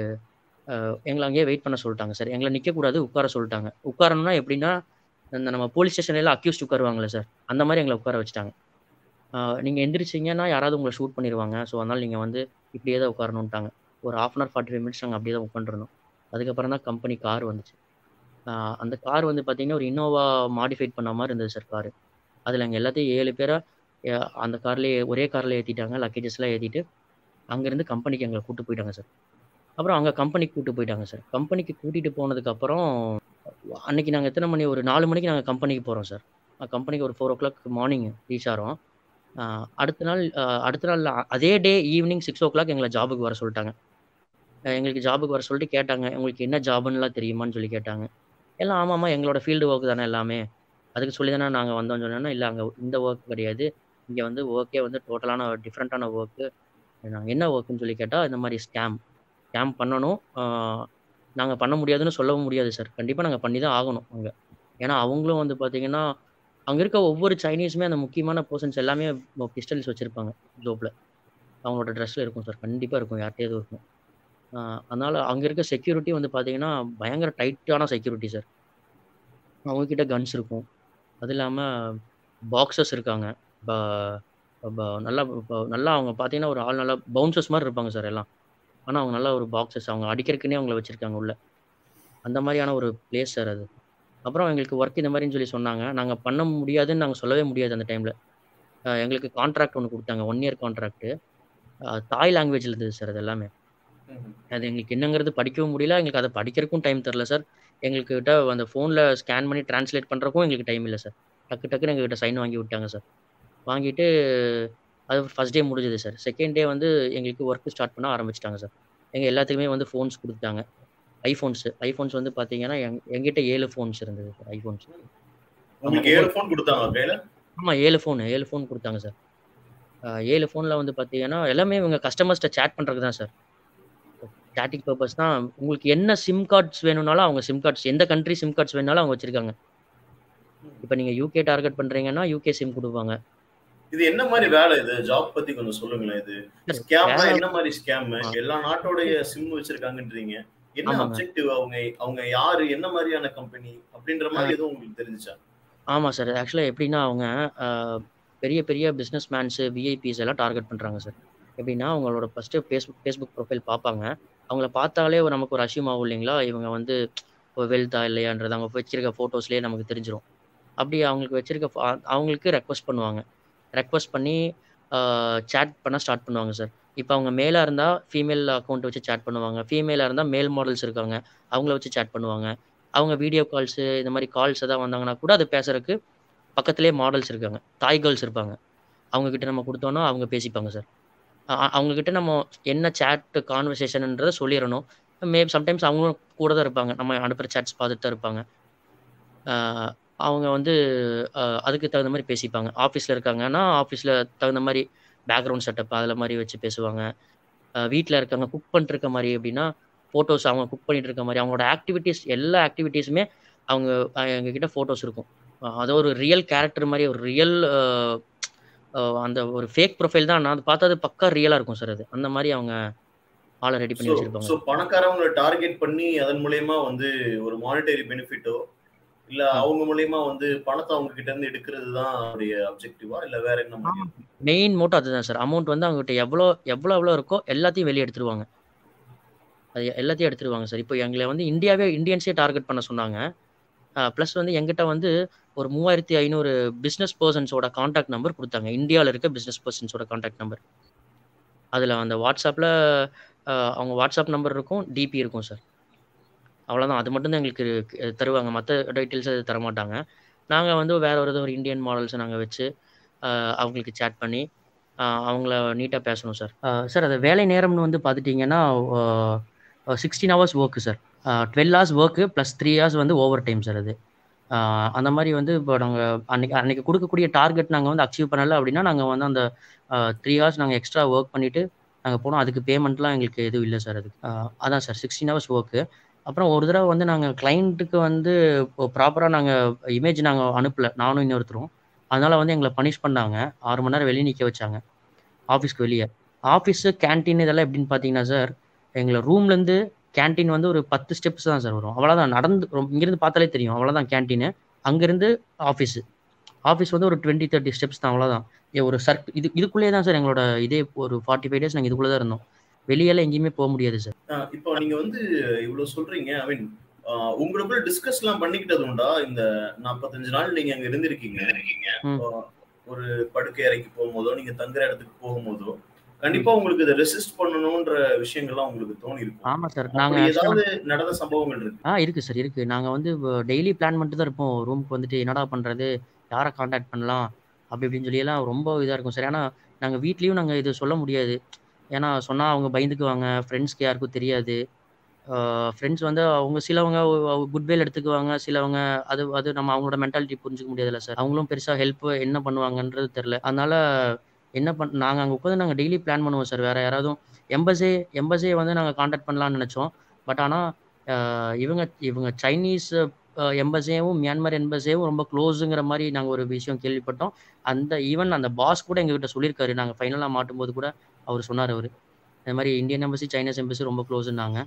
எங்களை அங்கேயே வெயிட் பண்ண சொல்லிட்டாங்க சார் எங்களை நிற்கக்கூடாது உட்கார சொல்லிட்டாங்க உட்காரணும்னா எப்படின்னா இந்த நம்ம போலீஸ் ஸ்டேஷன்லாம் அக்யூஸ்ட் உட்காருவாங்களே சார் அந்த மாதிரி எங்களை உட்கார வச்சுட்டாங்க நீங்கள் எந்திரிச்சிங்கன்னா யாராவது உங்களை ஷூட் பண்ணிடுவாங்க ஸோ அதனால் நீங்கள் வந்து இப்படியே தான் உட்காரணுன்ட்டாங்க ஒரு half an hour forty five minutes நாங்கள் அப்படியே தான் உட்காந்துருந்தோம் அதுக்கப்புறம் தான் கம்பெனி கார் வந்துச்சு அந்த கார் வந்து பார்த்தீங்கன்னா ஒரு இன்னோவா மாடிஃபைட் பண்ண மாதிரி இருந்தது சார் காரு அதில் எங்கள் எல்லாத்தையும் ஏழு பேராக அந்த கார்லேயே ஒரே காரில் ஏற்றிட்டாங்க லக்கேஜஸ்லாம் ஏற்றிட்டு அங்கேருந்து கம்பெனிக்கு எங்களை கூப்பிட்டு போயிட்டாங்க சார் அப்புறம் அங்கே கம்பெனிக்கு கூப்பிட்டு போயிட்டாங்க சார் கம்பெனிக்கு கூட்டிகிட்டு போனதுக்கப்புறம் அன்றைக்கி நாங்கள் எத்தனை மணி ஒரு நாலு மணிக்கு நாங்கள் கம்பெனிக்கு போகிறோம் சார் கம்பெனிக்கு ஒரு four o'clock morning reach ஆகிறோம் அடுத்த நாள் அடுத்த நாள் அதே day evening six o'clock எங்களை ஜாபுக்கு வர சொல்லிட்டாங்க எங்களுக்கு ஜாபுக்கு வர சொல்லிட்டு கேட்டாங்க உங்களுக்கு என்ன ஜாபுன்னுலாம் தெரியுமான்னு சொல்லி கேட்டாங்க எல்லாம் ஆமாம்மா எங்களோட ஃபீல்டு ஒர்க் தானே எல்லாமே அதுக்கு சொல்லி தானே நாங்கள் வந்தோம்னு சொன்னோன்னா இல்லை அங்கே இந்த ஒர்க் கிடையாது இங்கே வந்து ஒர்க்கே வந்து டோட்டலான டிஃப்ரெண்ட்டான ஒர்க்கு நாங்கள் என்ன ஒர்க்குன்னு சொல்லி கேட்டால் இந்த மாதிரி ஸ்கேம் ஸ்கேம் பண்ணணும் நாங்கள் பண்ண முடியாதுன்னு சொல்லவும் முடியாது சார் கண்டிப்பாக நாங்கள் பண்ணி தான் ஆகணும் அங்கே ஏன்னா அவங்களும் வந்து பார்த்தீங்கன்னா அங்கே இருக்க ஒவ்வொரு சைனீஸுமே அந்த முக்கியமான பர்சன்ஸ் எல்லாமே பிஸ்டல்ஸ் வச்சுருப்பாங்க ஜோப்பில் அவங்களோட ட்ரெஸ்ஸில் இருக்கும் சார் கண்டிப்பாக இருக்கும் யார்கிட்டயாவது இருக்கும் அதனால் அங்கே இருக்க செக்யூரிட்டி வந்து பார்த்தீங்கன்னா பயங்கர டைட்டான செக்யூரிட்டி சார் அவங்கக்கிட்ட கன்ஸ் இருக்கும் அது இல்லாமல் பாக்ஸஸ் இருக்காங்க நல்லா நல்லா அவங்க பார்த்தீங்கன்னா ஒரு ஆள் நல்லா பவுன்சர்ஸ் மாதிரி இருப்பாங்க சார் எல்லாம் ஆனால் அவங்க நல்ல ஒரு பாக்ஸஸ் அவங்க அடிக்கிறதுக்குன்னே அவங்கள வச்சுருக்காங்க உள்ள அந்த மாதிரியான ஒரு பிளேஸ் சார் அது அப்புறம் எங்களுக்கு ஒர்க் இந்த மாதிரின்னு சொல்லி சொன்னாங்க நாங்கள் பண்ண முடியாதுன்னு நாங்கள் சொல்லவே முடியாது அந்த டைமில் எங்களுக்கு கான்ட்ராக்ட் ஒன்று கொடுத்தாங்க ஒன் இயர் கான்ட்ராக்ட்டு தாய் லாங்குவேஜில் இருந்தது சார் அது எல்லாமே அது எங்களுக்கு என்னங்கிறது படிக்கவும் முடியல எங்களுக்கு அதை படிக்கிறதுக்கும் டைம் தரல சார் எங்களுக்கு கிட்ட அந்த ஃபோனில் ஸ்கேன் பண்ணி ட்ரான்ஸ்லேட் பண்ணுறக்கும் எங்களுக்கு டைம் இல்லை சார் டக்கு டக்குன்னு எங்ககிட்ட சைன் வாங்கி விட்டாங்க சார் வாங்கிட்டு அது ஃபஸ்ட் டே முடிஞ்சது சார் செகண்ட் டே வந்து எங்களுக்கு ஒர்க் ஸ்டார்ட் பண்ண ஆரம்பிச்சிட்டாங்க சார் எங்கள் எல்லாத்துக்குமே வந்து ஃபோன்ஸ் கொடுத்தாங்க ஐஃபோன்ஸ் ஐஃபோன்ஸ் வந்து பார்த்தீங்கன்னா எங் எங்கிட்ட ஏழு ஃபோன்ஸ் இருந்தது சார் ஐஃபோன்ஸ் உங்களுக்கு ஏழு ஃபோன் கொடுத்தாங்க கையில ஆமாம் ஏழு ஃபோன் ஏழு ஃபோன் கொடுத்தாங்க சார் ஏழு ஃபோனில் வந்து பார்த்தீங்கன்னா எல்லாமே இவங்க கஸ்டமர்ஸ்ட்ட சேட் பண்ணுறதுக்கு தான் சார் ஸ்டாட்டிக் பர்பஸ் தான் உங்களுக்கு என்ன சிம் கார்ட்ஸ் வேணும்னாலும் அவங்க சிம் கார்ட்ஸ் எந்த கண்ட்ரி சிம் கார்ட்ஸ் வேணாலும் அவங்க வச்சிருக்காங்க இப்போ நீங்கள் யூகே டார்கெட் பண்ணுறீங்கன்னா யூகே சிம் கொடுப்பாங்க இது என்ன மாதிரி வேலை இது ஜாப் பத்தி கொஞ்சம் சொல்லுங்களேன் இது ஸ்கேம்னா என்ன மாதிரி ஸ்கேம் எல்லா நாட்டோடைய சிம் வச்சிருக்காங்கன்றீங்க என்ன ஆமாங்க. அப்ஜெக்டிவ் அவங்க அவங்க யாரு என்ன மாதிரியான கம்பெனி அப்படின்ற மாதிரி எதுவும் உங்களுக்கு தெரிஞ்சுச்சா ஆமாம் சார் ஆக்சுவலாக எப்படின்னா அவங்க ஆஹ், பெரிய பெரிய பிஸ்னஸ் மேன்ஸு விஐபிஸ் எல்லாம் டார்கெட் பண்ணுறாங்க சார் எப்படின்னா அவங்களோட ஃபஸ்ட்டு ஃபேஸ்புக் ஃபேஸ்புக் ப்ரொஃபைல் பார்ப்பாங்க அவங்கள பார்த்தாலே ஒரு நமக்கு ஒரு அசியூம் ஆகும் இல்லைங்களா இவங்க வந்து வெல்த்தா இல்லையான்றது அவங்க வச்சிருக்க ஃபோட்டோஸ்லேயே நமக்கு தெரிஞ்சிரும் அப்படி அவங்களுக்கு வச்சிருக்க pho- அ- அவங்களுக்கு ரெக்வஸ்ட் பண்ணுவாங்க ரெக்வஸ்ட் பண்ணி சேட் பண்ண ஸ்டார்ட் பண்ணுவாங்க சார் இப்போ அவங்க மேலாக இருந்தால் ஃபீமேல் அக்கௌண்ட் வச்சு சேட் பண்ணுவாங்க ஃபீமேலாக இருந்தால் மேல் மாடல்ஸ் இருக்காங்க அவங்கள வச்சு சேட் பண்ணுவாங்க அவங்க வீடியோ கால்ஸு இந்த மாதிரி கால்ஸ் எதாவது வந்தாங்கன்னா கூட அது பேசுறதுக்கு பக்கத்துலேயே மாடல்ஸ் இருக்காங்க தாய் கேர்ள்ஸ் இருப்பாங்க அவங்க கிட்ட நம்ம கொடுத்தோன்னா அவங்க பேசிப்பாங்க சார் அவங்க கிட்ட நம்ம என்ன சேட் கான்வர்சேஷன்ன்றதை சொல்லிடணும் மே சம்டைம்ஸ் அவங்களும் கூட தான் இருப்பாங்க நம்ம அனுப்புகிற சேட்ஸ் பார்த்துட்டு தான் இருப்பாங்க ஆஹ் அவங்க வந்து ஆஹ் அதுக்கு தகுந்த மாதிரி பேசிப்பாங்க ஆஃபீஸில் இருக்காங்கன்னா ஆஃபீஸில் தகுந்த மாதிரி பேக்ரவுண்ட் செட்டப் அதில் மாதிரி வச்சு பேசுவாங்க வீட்டில் இருக்காங்க குக் பண்ணிட்டு இருக்க மாதிரி அப்படின்னா ஃபோட்டோஸ் அவங்க குக் பண்ணிட்டு இருக்க மாதிரி அவங்களோட ஆக்டிவிட்டீஸ் எல்லா ஆக்டிவிட்டீஸுமே அவங்க அஹ் எங்ககிட்ட ஃபோட்டோஸ் இருக்கும் அஹ் அது ஒரு ரியல் கேரக்டர் மாதிரி ஒரு ரியல் அந்த ஒரு ஃபேக் ப்ரொஃபைல் தான் நான் அது பார்த்தா அது பக்கா ரியலாக இருக்கும் சார் அது அந்த மாதிரி அவங்க ஆளை ரெடி பண்ணி வச்சிருப்பாங்க சோ பணக்காரவங்களை டார்கெட் பண்ணி அதன் மூலயமா வந்து ஒரு மானிட்டரி பெனிஃபிட்டோ இல்ல அவங்க மூலயமா வந்து பணத்தை அவங்க கிட்ட இருந்து எடுக்கிறது தான் அவருடைய அப்ஜெக்டிவா இல்ல வேற என்ன மாதிரி மெயின் மோட்டோ அதுதான் சார் அமௌண்ட் வந்து அவங்ககிட்ட எவ்வளோ எவ்வளோ எவ்வளோ இருக்கோ எல்லாத்தையும் வெளியே எடுத்துருவாங்க அது எல்லாத்தையும் எடுத்துருவாங்க சார் இப்போ எங்களை வந்து இந்தியாவே இந்தியன்ஸே டார்கெட் பண்ண சொன்னாங்க ப்ளஸ் வந்து எங்கிட்ட வந்து ஒரு மூவாயிரத்தி ஐநூறு பிஸ்னஸ் பர்சன்ஸோட காண்டாக்ட் நம்பர் கொடுத்தாங்க இந்தியாவில் இருக்க பிஸ்னஸ் பர்சன்ஸோட காண்டாக்ட் நம்பர் அதில் அந்த வாட்ஸ்அப்பில் அவங்க வாட்ஸ்அப் நம்பர் இருக்கும் டிபி இருக்கும் சார் அவ்வளோதான் அது மட்டும்தான் எங்களுக்கு கு- தருவாங்க மற்ற டீட்டெயில்ஸ் அது தரமாட்டாங்க நாங்கள் வந்து வேற ஒரு ஒரு இந்தியன் மாடல்ஸை நாங்கள் வச்சு ஆஹ் அவங்களுக்கு சேட் பண்ணி ஆஹ் அவங்கள நீட்டாக பேசணும் சார் சார் அது வேலை நேரம்னு வந்து பார்த்துட்டிங்கன்னா sixteen hours work sir twelve hours work plus three hours வந்து ஓவர் டைம் சார் அது ஆஹ் அந்த மாதிரி வந்து இப்போ நாங்கள் அன்னைக்கு அன்னைக்கு கொடுக்கக்கூடிய டார்கெட் நாங்கள் வந்து அச்சீவ் பண்ணலை அப்படின்னா நாங்கள் வந்து அந்த த்ரீ ஹவர்ஸ் நாங்கள் எக்ஸ்ட்ரா ஒர்க் பண்ணிவிட்டு நாங்கள் போனோம் அதுக்கு பேமெண்ட்லாம் எங்களுக்கு எதுவும் இல்லை சார் அதுக்கு ஆஹ் அதான் சார் சிக்ஸ்டீன் ஹவர்ஸ் ஒர்க்கு அப்புறம் ஒரு தடவை வந்து நாங்கள் கிளைண்ட்டுக்கு வந்து இப்போ ப்ராப்பராக நாங்கள் இமேஜ் நாங்கள் அனுப்பல நானும் இன்னொருத்தரும் அதனால வந்து எங்களை பனிஷ் பண்ணாங்க ஆறு மணி நேரம் வெளியே நிற்க வச்சாங்க ஆஃபீஸ்க்கு வெளியே ஆஃபீஸு கேன்டீன் இதெல்லாம் எப்படின்னு பார்த்தீங்கன்னா சார் எங்களை ரூம்லேருந்து கேன்டீன் வந்து ஒரு பத்து ஸ்டெப்ஸ் தான் சார் வரும் அவ்வளோதான் நடந்து ரொம்ப- இங்கிருந்து பார்த்தாலே தெரியும் அவ்வளோதான் கேன்டீனு அங்கேருந்து ஆஃபீஸு ஆஃபீஸ் வந்து ஒரு டுவெண்ட்டி தேர்ட்டி ஸ்டெப்ஸ் தான் அவ்வளோதான் ஒரு சர்க் இது இதுக்குள்ளேயே தான் சார் எங்களோட இதே ஒரு ஃபார்ட்டி ஃபைவ் டேஸ் நாங்கள் இதுக்குள்ளே தான் இருந்தோம் வெளியெல்லாம் எங்கேயுமே போக முடியாது சார் ஆஹ் இப்போ நீங்க வந்து இவ்வளவு சொல்றீங்க ஐ மீன் உங்களுக்குள்ள டிஸ்கஸ் எல்லாம் பண்ணிக்கிட்டது உண்டா இந்த நாற்பத்தஞ்சு நாள் நீங்க அங்க இருந்திருக்கீங்க ம். இப்போ ஒரு படுக்கை அறைக்கு போகும்போதோ நீங்க தங்குற இடத்துக்கு போகும்போதோ கண்டிப்பா உங்களுக்கு இதை ரெசிஸ்ட் பண்ணணும்ன்ற விஷயங்கள்லாம் உங்களுக்கு தோணி இருக்கும் ஆமாம் சார் அப்படி நாங்கள் ஏதாவது நடந்த சம்பவங்கள் இருக்கு ஆ இருக்குது சார் இருக்குது நாங்கள் வந்து டெய்லி பிளான் பண்ணிட்டு தான் இருப்போம் ரூமுக்கு வந்துட்டு என்னடா பண்ணுறது யாரை காண்டாக்ட் பண்ணலாம் அப்படி இப்படின்னு சொல்லி எல்லாம் ரொம்ப இதாக இருக்கும் சார் ஏன்னா நாங்கள் வீட்லேயும் நாங்கள் இது சொல்ல முடியாது ஏன்னா சொன்னால் அவங்க பயந்துக்குவாங்க ஃப்ரெண்ட்ஸ்க்கு யாருக்கும் தெரியாது ஃப்ரெண்ட்ஸ் வந்து அவங்க சிலவங்க குட்வேல் எடுத்துக்குவாங்க சிலவங்க அது அது நம்ம அவங்களோட மென்டாலிட்டி புரிஞ்சுக்க முடியாதுல்ல சார் அவங்களும் பெருசாக ஹெல்ப் என்ன பண்ணுவாங்கன்றது தெரில அதனால என்ன பண் நாங்கள் அங்கே உட்காந்து நாங்கள் டெய்லி பிளான் பண்ணுவோம் சார் வேறு யாராவது எம்பஸே எம்பஸே வந்து நாங்கள் காண்டாக்ட் பண்ணலாம்னு நினச்சோம் பட் ஆனால் இவங்க இவங்க சைனீஸ் எம்பஸேவும் மியான்மர் எம்பஸேவும் ரொம்ப க்ளோஸுங்கிற மாதிரி நாங்கள் ஒரு விஷயம் கேள்விப்பட்டோம் அந்த ஈவன் அந்த பாஸ் கூட எங்ககிட்ட சொல்லியிருக்காரு நாங்கள் ஃபைனலாக மாட்டும்போது கூட அவர் சொன்னார் அவர் இந்த மாதிரி இந்தியன் எம்பசி சைனீஸ் எம்பசி ரொம்ப க்ளோஸுன்னாங்க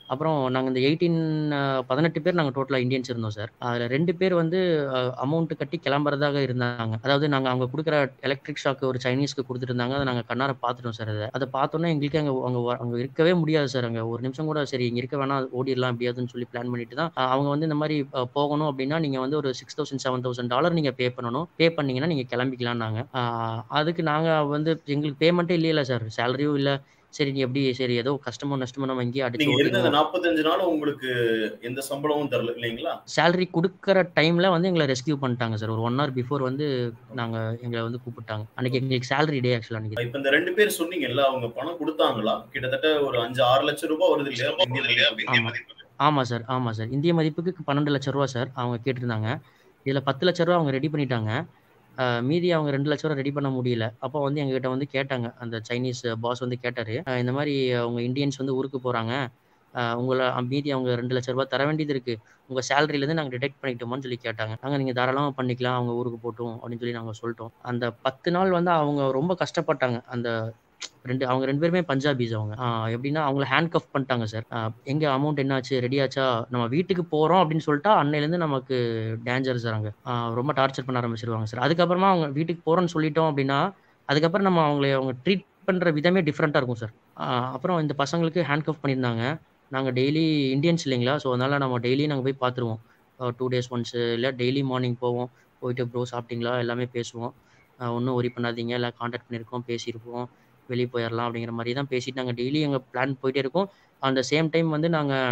அப்புறம் நாங்கள் இந்த எயிட்டீன் பதினெட்டு பேர் நாங்கள் டோட்டலாக இந்தியன்ஸ் இருந்தோம் சார் அதில் ரெண்டு பேர் வந்து அமௌண்ட் கட்டி கிளம்புறதாக இருந்தாங்க அதாவது நாங்கள் அவங்க கொடுக்குற எலக்ட்ரிக் ஷாக்கு ஒரு சைனீஸ்க்கு கொடுத்துருந்தாங்க அதை நாங்கள் கண்ணார பார்த்துட்டோம் சார் அதை அதை பார்த்தோன்னே எங்களுக்கு அங்கே அங்கே அங்கே இருக்கவே முடியாது சார் அங்கே ஒரு நிமிஷம் கூட சரி இங்கே இருக்க வேணாம் ஓடிடலாம் எப்படியாதுன்னு சொல்லி பிளான் பண்ணிட்டு தான் அவங்க வந்து இந்த மாதிரி போகணும் அப்படின்னா நீங்கள் வந்து ஒரு six thousand seven thousand dollar நீங்கள் பே பண்ணணும் பே பண்ணீங்கன்னா நீங்கள் கிளம்பிக்கலாம் நாங்கள் அதுக்கு நாங்கள் வந்து எங்களுக்கு பேமெண்ட்டே இல்லையில சார் சேலரியும் இல்லை சரி நீ எப்படி சரி ஏதோ கஷ்டமோ நஷ்டமோ நம்ம இங்கேயே அடிச்சு நீங்க இருந்த நாற்பத்தஞ்சு நாள் உங்களுக்கு எந்த சம்பளமும் தரல இல்லைங்களா சேலரி கொடுக்குற டைம்ல வந்து எங்களை ரெஸ்கியூ பண்ணிட்டாங்க சார் ஒரு ஒன் ஹவர் பிஃபோர் வந்து நாங்க எங்களை வந்து கூப்பிட்டாங்க அன்னைக்கு எங்களுக்கு சேலரி டே ஆக்சுவலா அன்னைக்கு இப்ப இந்த ரெண்டு பேர் சொன்னீங்கல்ல அவங்க பணம் கொடுத்தாங்களா கிட்டத்தட்ட ஒரு அஞ்சு ஆறு லட்சம் ரூபாய் வருது இல்லையா ஆமா சார் ஆமா சார் இந்திய மதிப்புக்கு பன்னெண்டு லட்சம் ரூபா சார் அவங்க கேட்டிருந்தாங்க இதுல பத்து லட்ச ரூபா அவங்க ரெடி பண்ணிட்டாங்க மீதி அவங்க ரெண்டு லட்ச ரூபா ரெடி பண்ண முடியல அப்போ வந்து எங்ககிட்ட வந்து கேட்டாங்க அந்த சைனீஸ் பாஸ் வந்து கேட்டாரு இந்த மாதிரி அவங்க இந்தியன்ஸ் வந்து ஊருக்கு போறாங்க உங்களை மீதி அவங்க ரெண்டு லட்ச ரூபாய் தர வேண்டியது இருக்கு உங்க சேலரியிலேருந்து நாங்கள் டிடெக்ட் பண்ணிக்கிட்டோமான்னு சொல்லி கேட்டாங்க நாங்கள் நீங்கள் தாராளமாக பண்ணிக்கலாம் அவங்க ஊருக்கு போட்டோம் அப்படின்னு சொல்லி நாங்கள் சொல்லிட்டோம் அந்த பத்து நாள் வந்து அவங்க ரொம்ப கஷ்டப்பட்டாங்க அந்த ரெண்டு அவங்க ரெண்டு பேருமே பஞ்சாபிஸ் அவங்க எப்படின்னா அவங்கள ஹேண்ட் கஃப் பண்ணிட்டாங்க சார் எங்க அமௌண்ட் என்னாச்சு ரெடி ஆச்சா நம்ம வீட்டுக்கு போறோம் அப்படின்னு சொல்லிட்டா அன்னையிலேருந்து நமக்கு டேஞ்சர் சார் அங்கே ரொம்ப டார்ச்சர் பண்ண ஆரம்பிச்சிருவாங்க சார் அதுக்கப்புறமா அவங்க வீட்டுக்கு போறோம்னு சொல்லிட்டோம் அப்படின்னா அதுக்கப்புறம் நம்ம அவங்களை அவங்க ட்ரீட் பண்ற விதமே டிஃப்ரெண்ட்டாக இருக்கும் சார் அப்புறம் இந்த பசங்களுக்கு ஹேண்ட் கஃப் பண்ணியிருந்தாங்க நாங்கள் டெய்லி இந்தியன்ஸ் இல்லைங்களா ஸோ அதனால நம்ம டெய்லி நாங்கள் போய் பார்த்துருவோம் டூ டேஸ் ஒன்ஸு இல்லை டெய்லி மார்னிங் போவோம் போயிட்டு ப்ரோ சாப்பிட்டீங்களா எல்லாமே பேசுவோம் ஒன்றும் ஒரி பண்ணாதீங்க இல்லை காண்டாக்ட் பண்ணியிருக்கோம் பேசியிருப்போம் வெளியே போயிடலாம் அப்படிங்கிற மாதிரி தான் பேசிட்டு நாங்கள் டெய்லி எங்கள் பிளான் போயிட்டே இருக்கோம் அந்த சேம் டைம் வந்து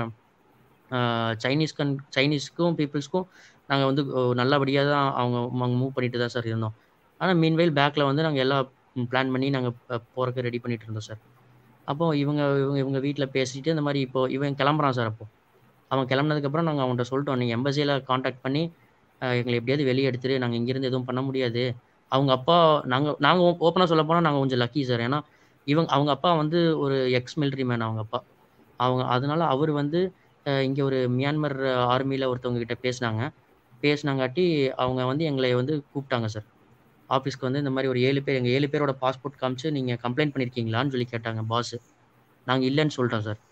நாங்கள் சைனீஸ் கன் சைனீஸ்க்கும் பீப்புள்ஸ்க்கும் நாங்கள் வந்து நல்லபடியாக தான் அவங்க அவங்க மூவ் பண்ணிட்டு தான் சார் இருந்தோம் ஆனால் மீன்வெயில் பேக்கில் வந்து நாங்கள் எல்லா பிளான் பண்ணி நாங்கள் போகிறக்கு ரெடி பண்ணிட்டு இருந்தோம் சார் அப்போ இவங்க இவங்க இவங்க வீட்டில் பேசிட்டு இந்த மாதிரி இப்போ இவன் கிளம்புறான் சார் அப்போ அவன் கிளம்புனதுக்கப்புறம் நாங்கள் அவன்கிட்ட சொல்லிட்டோம் நீங்கள் எம்பசியில் காண்டாக்ட் பண்ணி எங்களை எப்படியாவது வெளியே எடுத்துட்டு நாங்கள் இங்கேருந்து எதுவும் பண்ண முடியாது அவங்க அப்பா நாங்கள் நாங்கள் ஓப்பனாக சொல்ல போனால் நாங்கள் கொஞ்சம் லக்கி சார் ஏன்னா இவங்க அவங்க அப்பா வந்து ஒரு எக்ஸ் மிலிட்ரி மேன் அவங்க அப்பா அவங்க அதனால அவர் வந்து இங்கே ஒரு மியான்மர் ஆர்மியில் ஒருத்தவங்க கிட்ட பேசினாங்க பேசினாங்காட்டி அவங்க வந்து எங்களை வந்து கூப்பிட்டாங்க சார் ஆஃபீஸ்க்கு வந்து இந்த மாதிரி ஒரு ஏழு பேர் எங்கள் ஏழு பேரோட பாஸ்போர்ட் காமிச்சு நீங்கள் கம்ப்ளைண்ட் பண்ணியிருக்கீங்களான்னு சொல்லி கேட்டாங்க பாஸ் நாங்கள் இல்லைன்னு சொல்லிட்டோம் சார்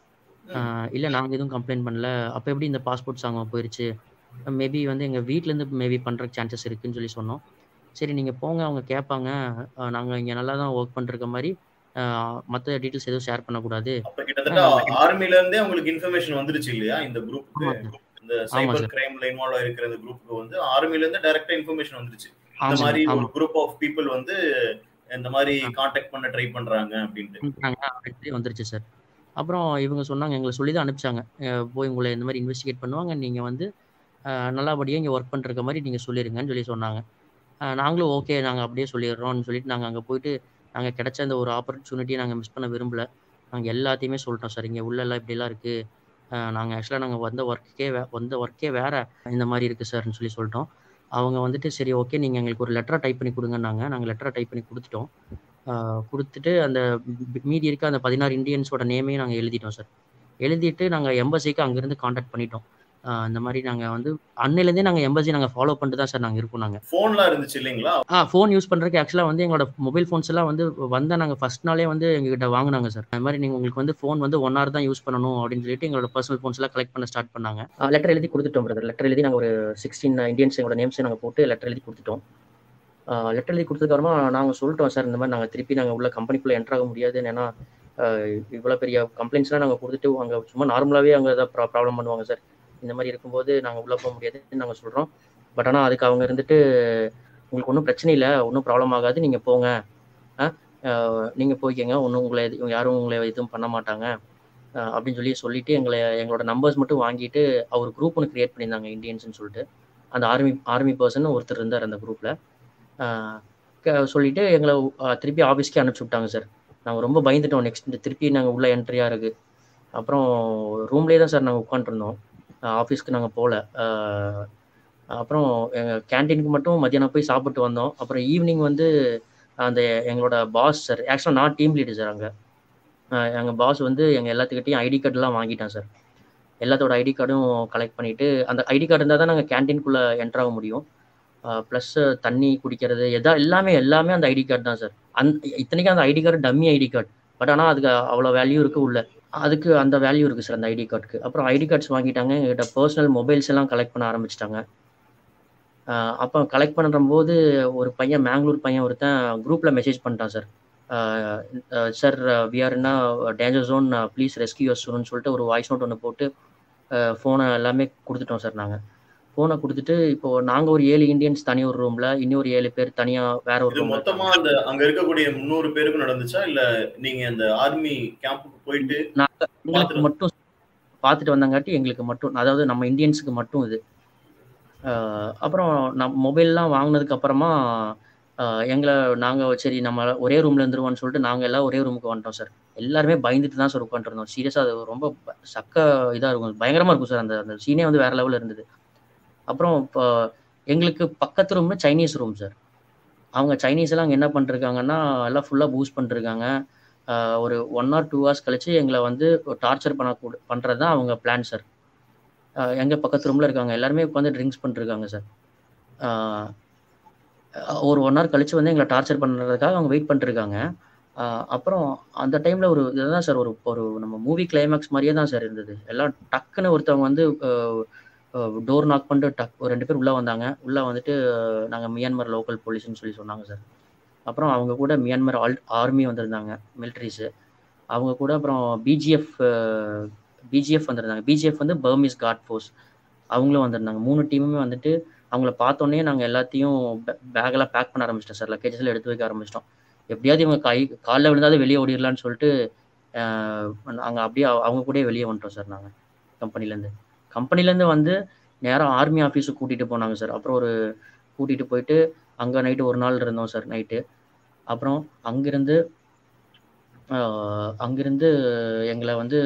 இல்லை நாங்கள் எதுவும் கம்ப்ளைண்ட் பண்ணல அப்போ எப்படி இந்த பாஸ்போர்ட் சாங்க போயிடுச்சு மேபி வந்து எங்கள் வீட்டிலேருந்து மேபி பண்ணுற சான்சஸ் இருக்குன்னு சொல்லி சொன்னோம் சரி நீங்கள் போங்க அவங்க கேட்பாங்க நாங்கள் இங்கே நல்லா தான் ஒர்க் பண்ணிருக்க மாதிரி மற்ற டீட்டெயில்ஸ் எதுவும் ஷேர் பண்ணக்கூடாது அப்ப கிட்டத்தட்ட ஆர்மில இருந்தே உங்களுக்கு இன்ஃபர்மேஷன் வந்துருச்சு இல்லையா இந்த குரூப்புக்கு இந்த சைபர் கிரைம்ல இன்வால்வ் இருக்கிற இந்த குரூப்புக்கு வந்து ஆர்மில இருந்து டைரக்டா இன்ஃபர்மேஷன் வந்துருச்சு இந்த மாதிரி ஒரு குரூப் ஆஃப் பீப்புள் வந்து இந்த மாதிரி காண்டாக்ட் பண்ண ட்ரை பண்றாங்க அப்படின்ட்டு வந்துருச்சு சார் அப்புறம் இவங்க சொன்னாங்க எங்களை சொல்லி தான் அனுப்பிச்சாங்க போய் உங்களை இந்த மாதிரி இன்வெஸ்டிகேட் பண்ணுவாங்க நீங்கள் வந்து நல்லபடியாக இங்கே ஒர்க் பண்ணுற மாதிரி நீங்கள் சொல்லிடுங்கன்னு சொல்லி சொன்னாங்க நாங்களும் ஓகே நாங்கள் அப்படியே சொல்லிடுறோம்னு சொல்லிட்டு நாங்கள் அங்கே போயிட்டு நாங்கள் கிடைச்ச அந்த ஒரு ஆப்பர்ச்சுனிட்டியை நாங்கள் மிஸ் பண்ண விரும்பல நாங்கள் எல்லாத்தையுமே சொல்லிட்டோம் சார் இங்கே உள்ளெல்லாம் இப்படிலாம் இருக்குது நாங்கள் ஆக்சுவலாக நாங்கள் வந்த ஒர்க்கே வே வந்த ஒர்க்கே வேறு இந்த மாதிரி இருக்குது சார்னு சொல்லி சொல்லிட்டோம் அவங்க வந்துட்டு சரி ஓகே நீங்கள் எங்களுக்கு ஒரு லெட்டரை டைப் பண்ணி கொடுங்கன்னாங்க நாங்கள் லெட்டரை டைப் பண்ணி கொடுத்துட்டோம் கொடுத்துட்டு அந்த மீதி இருக்க அந்த பதினாறு இந்தியன்ஸோட நேமையும் நாங்கள் எழுதிட்டோம் சார் எழுதிட்டு நாங்கள் எம்பசிக்கு அங்கேருந்து காண்டாக்ட் பண்ணிட்டோம் இந்த மாதிரி நாங்கள் வந்து அன்னையிலேருந்தே நாங்கள் எம்பசி நாங்கள் ஃபாலோ பண்ணிட்டு தான் சார் நாங்கள் இருக்கோம் நாங்கள் ஃபோன்லாம் இருந்துச்சு இல்லைங்களா ஆ ஃபோன் யூஸ் பண்ணுறதுக்கு ஆக்சுவலாக வந்து எங்களோட மொபைல் ஃபோன்ஸ் எல்லாம் வந்து வந்த நாங்கள் ஃபர்ஸ்ட் நாளே வந்து எங்ககிட்ட வாங்கினாங்க சார் அது மாதிரி நீங்கள் உங்களுக்கு வந்து ஃபோன் வந்து ஒன் ஹவர் தான் யூஸ் பண்ணணும் அப்படின்னு சொல்லிட்டு எங்களோட பர்சனல் ஃபோன்ஸ் எல்லாம் கலெக்ட் பண்ண ஸ்டார்ட் பண்ணாங்க லெட்டர் எழுதி கொடுத்துட்டோம் பிரதர் லெட்டர் எழுதி நாங்கள் ஒரு சிக்ஸ்டீன் இந்தியன்ஸ் எங்களோட நேம்ஸை நாங்கள் போட்டு லெட்டர் எழுதி கொடுத்துட்டோம் லெட்டர் எழுதி கொடுத்ததுக்கப்புறமா நாங்கள் சொல்லிட்டோம் சார் இந்த மாதிரி நாங்கள் திருப்பி நாங்கள் உள்ள கம்பெனிக்குள்ளே என்ட்ரு ஆக முடியாதுன்னு ஏன்னா இவ்வளோ பெரிய கம்ப்ளைண்ட்ஸ்லாம் நாங்கள் கொடுத்துட்டு அங்கே சும்மா நார்மலாகவே அங்கே ஏதாவது ப்ராப்ளம் பண்ணுவாங்க சார் இந்த மாதிரி இருக்கும்போது நாங்கள் உள்ளே போக முடியாதுன்னு நாங்கள் சொல்கிறோம் பட் ஆனால் அதுக்கு அவங்க இருந்துட்டு உங்களுக்கு ஒன்றும் பிரச்சனை இல்லை ஒன்றும் ப்ராப்ளம் ஆகாது நீங்கள் போங்க நீங்கள் போய்க்கங்க ஒன்றும் உங்களை யாரும் உங்களை எதுவும் பண்ண மாட்டாங்க அப்படின்னு சொல்லி சொல்லிட்டு எங்களை எங்களோட நம்பர்ஸ் மட்டும் வாங்கிட்டு அவர் குரூப் ஒன்று கிரியேட் பண்ணியிருந்தாங்க இந்தியன்ஸ்னு சொல்லிட்டு அந்த ஆர்மி ஆர்மி பர்சன் ஒருத்தர் இருந்தார் அந்த குரூப்பில் சொல்லிட்டு எங்களை திருப்பி ஆஃபீஸ்க்கே அனுப்பிச்சி விட்டாங்க சார் நாங்கள் ரொம்ப பயந்துட்டோம் நெக்ஸ்ட் திருப்பி நாங்கள் உள்ள என்ட்ரியாக இருக்குது அப்புறம் ரூம்லேயே தான் சார் நாங்கள் உட்காந்துருந்தோம் ஆஃபீஸ்க்கு நாங்கள் போகல அப்புறம் எங்கள் கேன்டீனுக்கு மட்டும் மத்தியானம் போய் சாப்பிட்டு வந்தோம் அப்புறம் ஈவினிங் வந்து அந்த எங்களோட பாஸ் சார் ஆக்சுவலாக நான் டீம் லீடர் சார் அங்கே எங்கள் பாஸ் வந்து எங்கள் எல்லாத்துக்கிட்டையும் ஐடி கார்டுலாம் வாங்கிட்டேன் சார் எல்லாத்தோட ஐடி கார்டும் கலெக்ட் பண்ணிவிட்டு அந்த ஐடி கார்டு இருந்தால் தான் நாங்கள் கேன்டீனுக்குள்ளே என்ட்ராக முடியும் ப்ளஸ் தண்ணி குடிக்கிறது எதா எல்லாமே எல்லாமே அந்த ஐடி கார்டு தான் சார் அந் இத்தனைக்கும் அந்த ID card dummy ID card but ஆனால் அதுக்கு அவ்வளோ வேல்யூ இருக்குது உள்ள அதுக்கு அந்த வேல்யூ இருக்குது சார் அந்த ஐடி கார்டுக்கு அப்புறம் ஐடி கார்ட்ஸ் வாங்கிட்டாங்க எங்கிட்ட பர்சனல் மொபைல்ஸ் எல்லாம் கலெக்ட் பண்ண ஆரம்பிச்சிட்டாங்க அப்போ கலெக்ட் பண்ணுறம்போது ஒரு பையன் மேங்களூர் பையன் ஒருத்தன் குரூப்பில் மெசேஜ் பண்ணிட்டான் sir sir we're in a danger zone please rescue your student சொல்லிட்டு ஒரு வாய்ஸ் நோட் ஒன்று போட்டு ஃபோனை எல்லாமே கொடுத்துட்டோம் சார் நாங்கள் ஃபோனை கொடுத்துட்டு இப்போ நாங்கள் ஒரு ஏழு இந்தியன்ஸ் தனி ஒரு ரூமில் இன்னொரு ஏழு பேர் தனியாக வேற ஒரு இது ரூம் மொத்தமா அந்த அங்க இருக்கக்கூடிய முன்னூறு பேருக்கு நடந்துச்சா இல்ல நீங்க அந்த ஆர்மி கேம்புக்கு போயிட்டு நாங்கள் எங்களுக்கு பார்த்துட்டு- மட்டும் பார்த்துட்டு வந்தங்காட்டி எங்களுக்கு மட்டும் அதாவது நம்ம இந்தியன்ஸுக்கு மட்டும் இது அஹ் அப்புறம் நம் மொபைல்லாம் வாங்கினதுக்கு அப்புறமா அஹ் எங்களை நாங்கள் சரி நம்ம ஒரே ரூம்ல இருந்துருவோம்னு சொல்லிட்டு நாங்கள் எல்லாம் ஒரே ரூமுக்கு வந்துட்டோம் சார் எல்லாருமே பயந்துட்டு தான் சார் உட்காந்துருந்தோம் சீரியஸாக அது ரொம்ப ப- சக்க இதாக இருக்கும் பயங்கரமாக இருக்கும் சார் அந்த அந்த சீனே வந்து வேற லெவலில் இருந்தது அப்புறம் இப்போ எங்களுக்கு பக்கத்து ரூம் சைனீஸ் ரூம் சார் அவங்க சைனீஸ் எல்லாம் அங்கே என்ன பண்ணிருக்காங்கன்னா எல்லாம் ஃபுல்லாக பூஸ்ட் பண்ணிருக்காங்க ஆஹ் ஒரு ஒன் ஆர் டூ ஹவர்ஸ் கழிச்சு எங்களை வந்து டார்ச்சர் பண்ண பண்ணுறது தான் அவங்க பிளான் சார் எங்கள் பக்கத்து ரூமில் இருக்காங்க எல்லாருமே உட்காந்து ட்ரிங்க்ஸ் பண்ணிருக்காங்க சார் ஆஹ் ஒரு ஒன் ஹவர் கழிச்சு வந்து எங்களை டார்ச்சர் பண்ணுறதுக்காக அவங்க வெயிட் பண்ணிருக்காங்க ஆஹ் அப்புறம் அந்த டைமில் ஒரு இதுதான் சார் ஒரு ஒரு நம்ம மூவி கிளைமேக்ஸ் மாதிரியே தான் சார் இருந்தது எல்லாம் டக்குன்னு ஒருத்தவங்க வந்து டோர் நாக் பண்ணிட்டு டக் ஒரு ரெண்டு பேர் உள்ளே வந்தாங்க உள்ளே வந்துட்டு நாங்கள் மியான்மர் லோக்கல் போலீஸ்னு சொல்லி சொன்னாங்க சார் அப்புறம் அவங்க கூட மியான்மர் ஆல் ஆர்மி வந்திருந்தாங்க மிலிட்ரிஸு அவங்க கூட அப்புறம் பிஜிஎஃப் பிஜிஎஃப் வந்திருந்தாங்க பிஜிஎஃப் வந்து பர்மிஸ் காட் ஃபோர்ஸ் அவங்களும் வந்திருந்தாங்க மூணு டீமுமே வந்துட்டு அவங்கள பார்த்தோன்னே நாங்கள் எல்லாத்தையும் பேக்கெல்லாம் பேக் பண்ண ஆரம்பிச்சிட்டோம் சார் லக்கேஜஸ்லாம் எடுத்து வைக்க ஆரம்பிச்சிட்டோம் எப்படியாவது இவங்க கை காலில் விழுந்தாவது வெளியே ஓடிடலான்னு சொல்லிட்டு நாங்கள் அப்படியே அவ- அவங்க கூடயே வெளியே வந்துட்டோம் சார் நாங்கள் கம்பெனிலேருந்து கம்பெனிலேருந்து வந்து நேராக ஆர்மி ஆஃபீஸுக்கு கூட்டிகிட்டு போனாங்க சார் அப்புறம் ஒரு கூட்டிகிட்டு போயிட்டு அங்கே நைட்டு ஒரு நாள் இருந்தோம் சார் நைட்டு அப்புறம் அங்கிருந்து ஆஹ் அங்கிருந்து எங்களை வந்து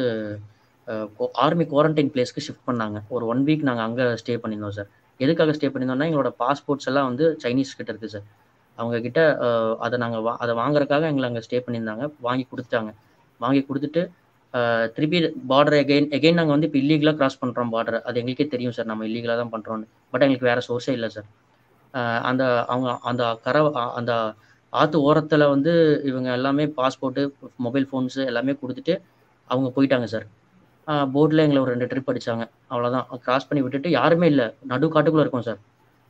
ஆர்மி குவாரண்டைன் பிளேஸ்க்கு ஷிஃப்ட் பண்ணாங்க ஒரு ஒன் வீக் நாங்கள் அங்கே ஸ்டே பண்ணியிருந்தோம் சார் எதுக்காக ஸ்டே பண்ணியிருந்தோம்னா எங்களோட பாஸ்போர்ட்ஸ் எல்லாம் வந்து சைனீஸ் கிட்ட இருக்குது சார் அவங்க கிட்ட ஆஹ் அதை நாங்கள் வா அதை வாங்குறதுக்காக எங்களை அங்கே ஸ்டே பண்ணியிருந்தாங்க வாங்கி கொடுத்துட்டாங்க வாங்கி கொடுத்துட்டு ஆஹ் திருப்பி பார்டர் எகைன் எகைன் நாங்கள் வந்து இப்போ இல்லீகலாக கிராஸ் பண்ணுறோம் பார்டர் அது எங்களுக்கே தெரியும் சார் நம்ம இல்லீகலாக தான் பண்ணுறோன்னு பட் எங்களுக்கு வேறு சோர்ஸே இல்லை சார் அந்த அவங்க அந்த கரை அ- அந்த ஆற்று ஓரத்தில் வந்து இவங்க எல்லாமே பாஸ்போர்ட்டு மொபைல் ஃபோன்ஸு எல்லாமே கொடுத்துட்டு அவங்க போயிட்டாங்க சார் போர்டில் எங்களை ஒரு ரெண்டு ட்ரிப் அடிச்சாங்க அவ்வளோதான் கிராஸ் பண்ணி விட்டுட்டு யாருமே இல்லை நடு காட்டுக்குள்ளே இருக்கோம் சார்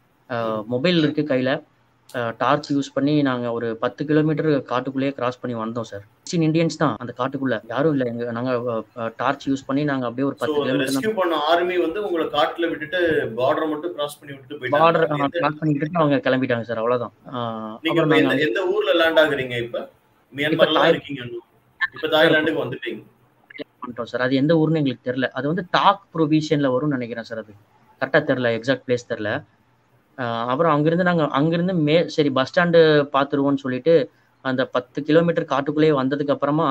மொபைல் இருக்குது கையில் டார்ச் யூஸ் பண்ணி நாங்கள் ஒரு பத்து கிலோமீட்டர் காட்டுக்குள்ளேயே கிராஸ் பண்ணி வந்தோம் சார் சிக்ஸ்டீன் இண்டியன்ஸ் தான் அந்த காட்டுக்குள்ளே யாரும் இல்லை எங்கள் நாங்கள் டார்ச் யூஸ் பண்ணி நாங்கள் அப்படியே ஒரு சோ பத்து கிலோமீட்டர் ரெஸ்கியூ பண்ண ஆர்மி வந்து உங்களை காட்டுல விட்டுட்டு பார்டர் மட்டும் கிராஸ் பண்ணி விட்டுட்டு பார்டர் போயிட்டாங்க எந்த- கிராஸ் பண்ணி விட்டுட்டு அவங்க கிளம்பிட்டாங்க சார் அவ்வளோதான் நீங்க அப்புறம் இப்ப நாங்கள் எந்த எந்த ஊர்ல லேண்ட் ஆகுறீங்க இப்ப மியான்மர்ல தாய்- இருக்கீங்க இன்னும். இப்ப தாய்லாந்துக்கு வந்துட்டீங்க பண்ணிட்டோம் சார் அது எந்த ஊர்னு எங்களுக்கு தெரியல அது வந்து டாக் ப்ரொவிஷன்ல வரும்னு நினைக்கிறேன் சார் அது கரெக்டாக தெரில எக்ஸாக்ட் பிளேஸ் தெரில அப்புறம் அங்கிருந்து நாங்கள் அங்கிருந்து மே சரி பஸ் ஸ்டாண்டு பார்த்துருவோம்னு சொல்லிட்டு அந்த பத்து கிலோமீட்டர் காட்டுக்குள்ளேயே வந்ததுக்கு அப்புறமா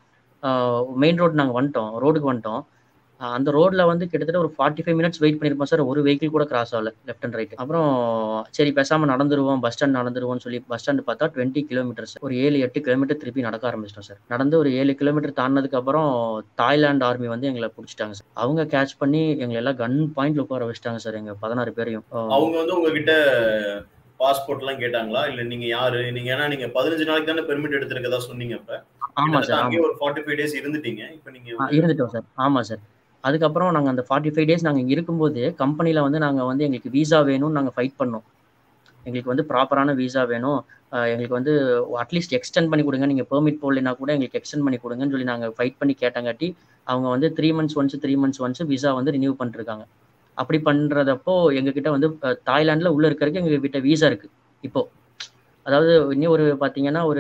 மெயின் ரோடு நாங்கள் வந்துட்டோம் ரோடுக்கு வந்துட்டோம் ஆஹ் அந்த ரோட்ல வந்து கிட்டத்தட்ட ஒரு ஃபார்ட்டி ஃபைவ் மினிட்ஸ் வெயிட் பண்ணியிருப்போம் சார் ஒரு வெஹிக்கிள் கூட கிராஸ் ஆகல லெஃப்ட் அண்ட் ரைட் அப்புறம் சரி பேசாம நடந்துருவோம் பஸ் ஸ்டாண்ட் நடந்துருவோம்னு சொல்லி பஸ் ஸ்டாண்டு பார்த்தா டுவெண்ட்டி கிலோமீட்டர்ஸ் ஒரு ஏழு எட்டு கிலோமீட்டர் திருப்பி நடக்க ஆரம்பிச்சிட்டோம் சார் நடந்து ஒரு ஏழு கிலோமீட்டர் தாண்டினதுக்கு அப்புறம் தாய்லாந்து ஆர்மி வந்து எங்களை பிடிச்சிட்டாங்க சார் அவங்க கேட்ச் பண்ணி எங்களை எல்லாம் கன் பாயிண்ட்ல உட்கார வச்சிட்டாங்க சார் எங்க பதினாறு பேரையும் ஆஹ் அவங்க வந்து உங்ககிட்ட பாஸ்போர்ட் எல்லாம் கேட்டாங்களா இல்ல நீங்க யாரு நீங்க ஏன்னா நீங்க பதினஞ்சு நாளைக்கு தானே பெர்மிட் எடுத்திருக்கதா சொன்னீங்க இப்ப ஆமா கிட்டத்தட்ட சார் ஆமா அங்கேயே ஒரு ஃபார்ட்டி ஃபைவ் டேஸ் இருந்துட்டீங்க இப்ப நீங்க ஆ, இருந்துட்டோம் சார் ஆமாம் சார் அதுக்கப்புறம் நாங்கள் அந்த ஃபார்ட்டி ஃபைவ் டேஸ் நாங்கள் இருக்கும்போது கம்பெனியில் வந்து நாங்கள் வந்து எங்களுக்கு வீசா வேணும்னு நாங்கள் ஃபைட் பண்ணோம் எங்களுக்கு வந்து ப்ராப்பரான வீசா வேணும் ஆஹ் எங்களுக்கு வந்து அட்லீஸ்ட் எக்ஸ்டெண்ட் பண்ணி கொடுங்க நீங்கள் பெர்மிட் போடலைன்னா கூட எங்களுக்கு எக்ஸ்டெண்ட் பண்ணி கொடுங்கன்னு சொல்லி நாங்கள் ஃபைட் பண்ணி கேட்டங்காட்டி அவங்க வந்து three months once three months once visa வந்து ரினியூ பண்ணிருக்காங்க அப்படி பண்ணுறதப்போ எங்ககிட்ட வந்து அஹ், தாய்லாந்துல உள்ள இருக்கிறதுக்கு எங்க கிட்ட வீசா இருக்கு இப்போ அதாவது இன்னும் ஒரு பார்த்தீங்கன்னா ஒரு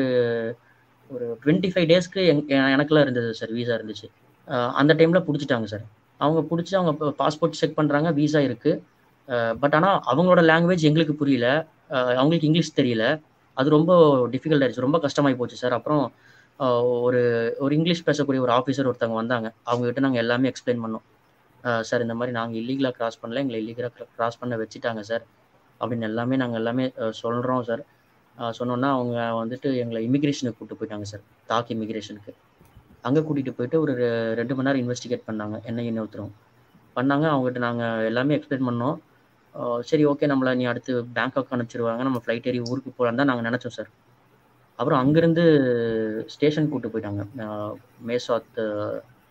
ஒரு டுவெண்ட்டி ஃபைவ் டேஸ்க்கு எங் எ- எனக்குலாம் இருந்தது சார் வீசா இருந்துச்சு அஹ் அந்த டைமில் பிடிச்சிட்டாங்க சார் அவங்க பிடிச்சி அவங்க பாஸ்போர்ட் செக் பண்ணுறாங்க வீசா இருக்குது பட் ஆனால் அவங்களோட லாங்குவேஜ் எங்களுக்கு புரியல அஹ் அவங்களுக்கு இங்கிலீஷ் தெரியல அது ரொம்ப டிஃபிகல்ட் ஆயிடுச்சு ரொம்ப கஷ்டமாகி போச்சு சார் அப்புறம் அஹ் ஒரு ஒரு இங்கிலீஷ் பேசக்கூடிய ஒரு ஆஃபீஸர் ஒருத்தவங்க வந்தாங்க அவங்ககிட்ட நாங்கள் எல்லாமே எக்ஸ்பிளைன் பண்ணோம் சார் இந்த மாதிரி நாங்கள் இல்லீகலாக கிராஸ் பண்ணல எங்களை இல்லீகலாக கிராஸ் பண்ண வச்சுட்டாங்க சார் அப்படின்னு எல்லாமே நாங்கள் எல்லாமே சொல்கிறோம் சார் சொன்னோன்னா அவங்க வந்துட்டு எங்களை இமிக்ரேஷனுக்கு கூப்பிட்டு போயிட்டாங்க சார் தாக் இமிக்ரேஷனுக்கு அங்கே கூட்டிகிட்டு போயிட்டு ஒரு ரெ- ரெண்டு மணி நேரம் இன்வெஸ்டிகேட் பண்ணாங்க என்ன இன்னொருத்தரும் பண்ணாங்க அவங்ககிட்ட நாங்கள் எல்லாமே எக்ஸ்பிளைன் பண்ணோம் அஹ் சரி ஓகே நம்மளை நீ அடுத்து பேங்காக் அனுப்பிச்சிருவாங்க நம்ம ஃப்ளைட் ஏறி ஊருக்கு போகலான்னு தான் நாங்கள் நினச்சோம் சார் அப்புறம் அங்கேருந்து ஸ்டேஷன் கூப்பிட்டு போயிட்டாங்க அஹ் Mae Sot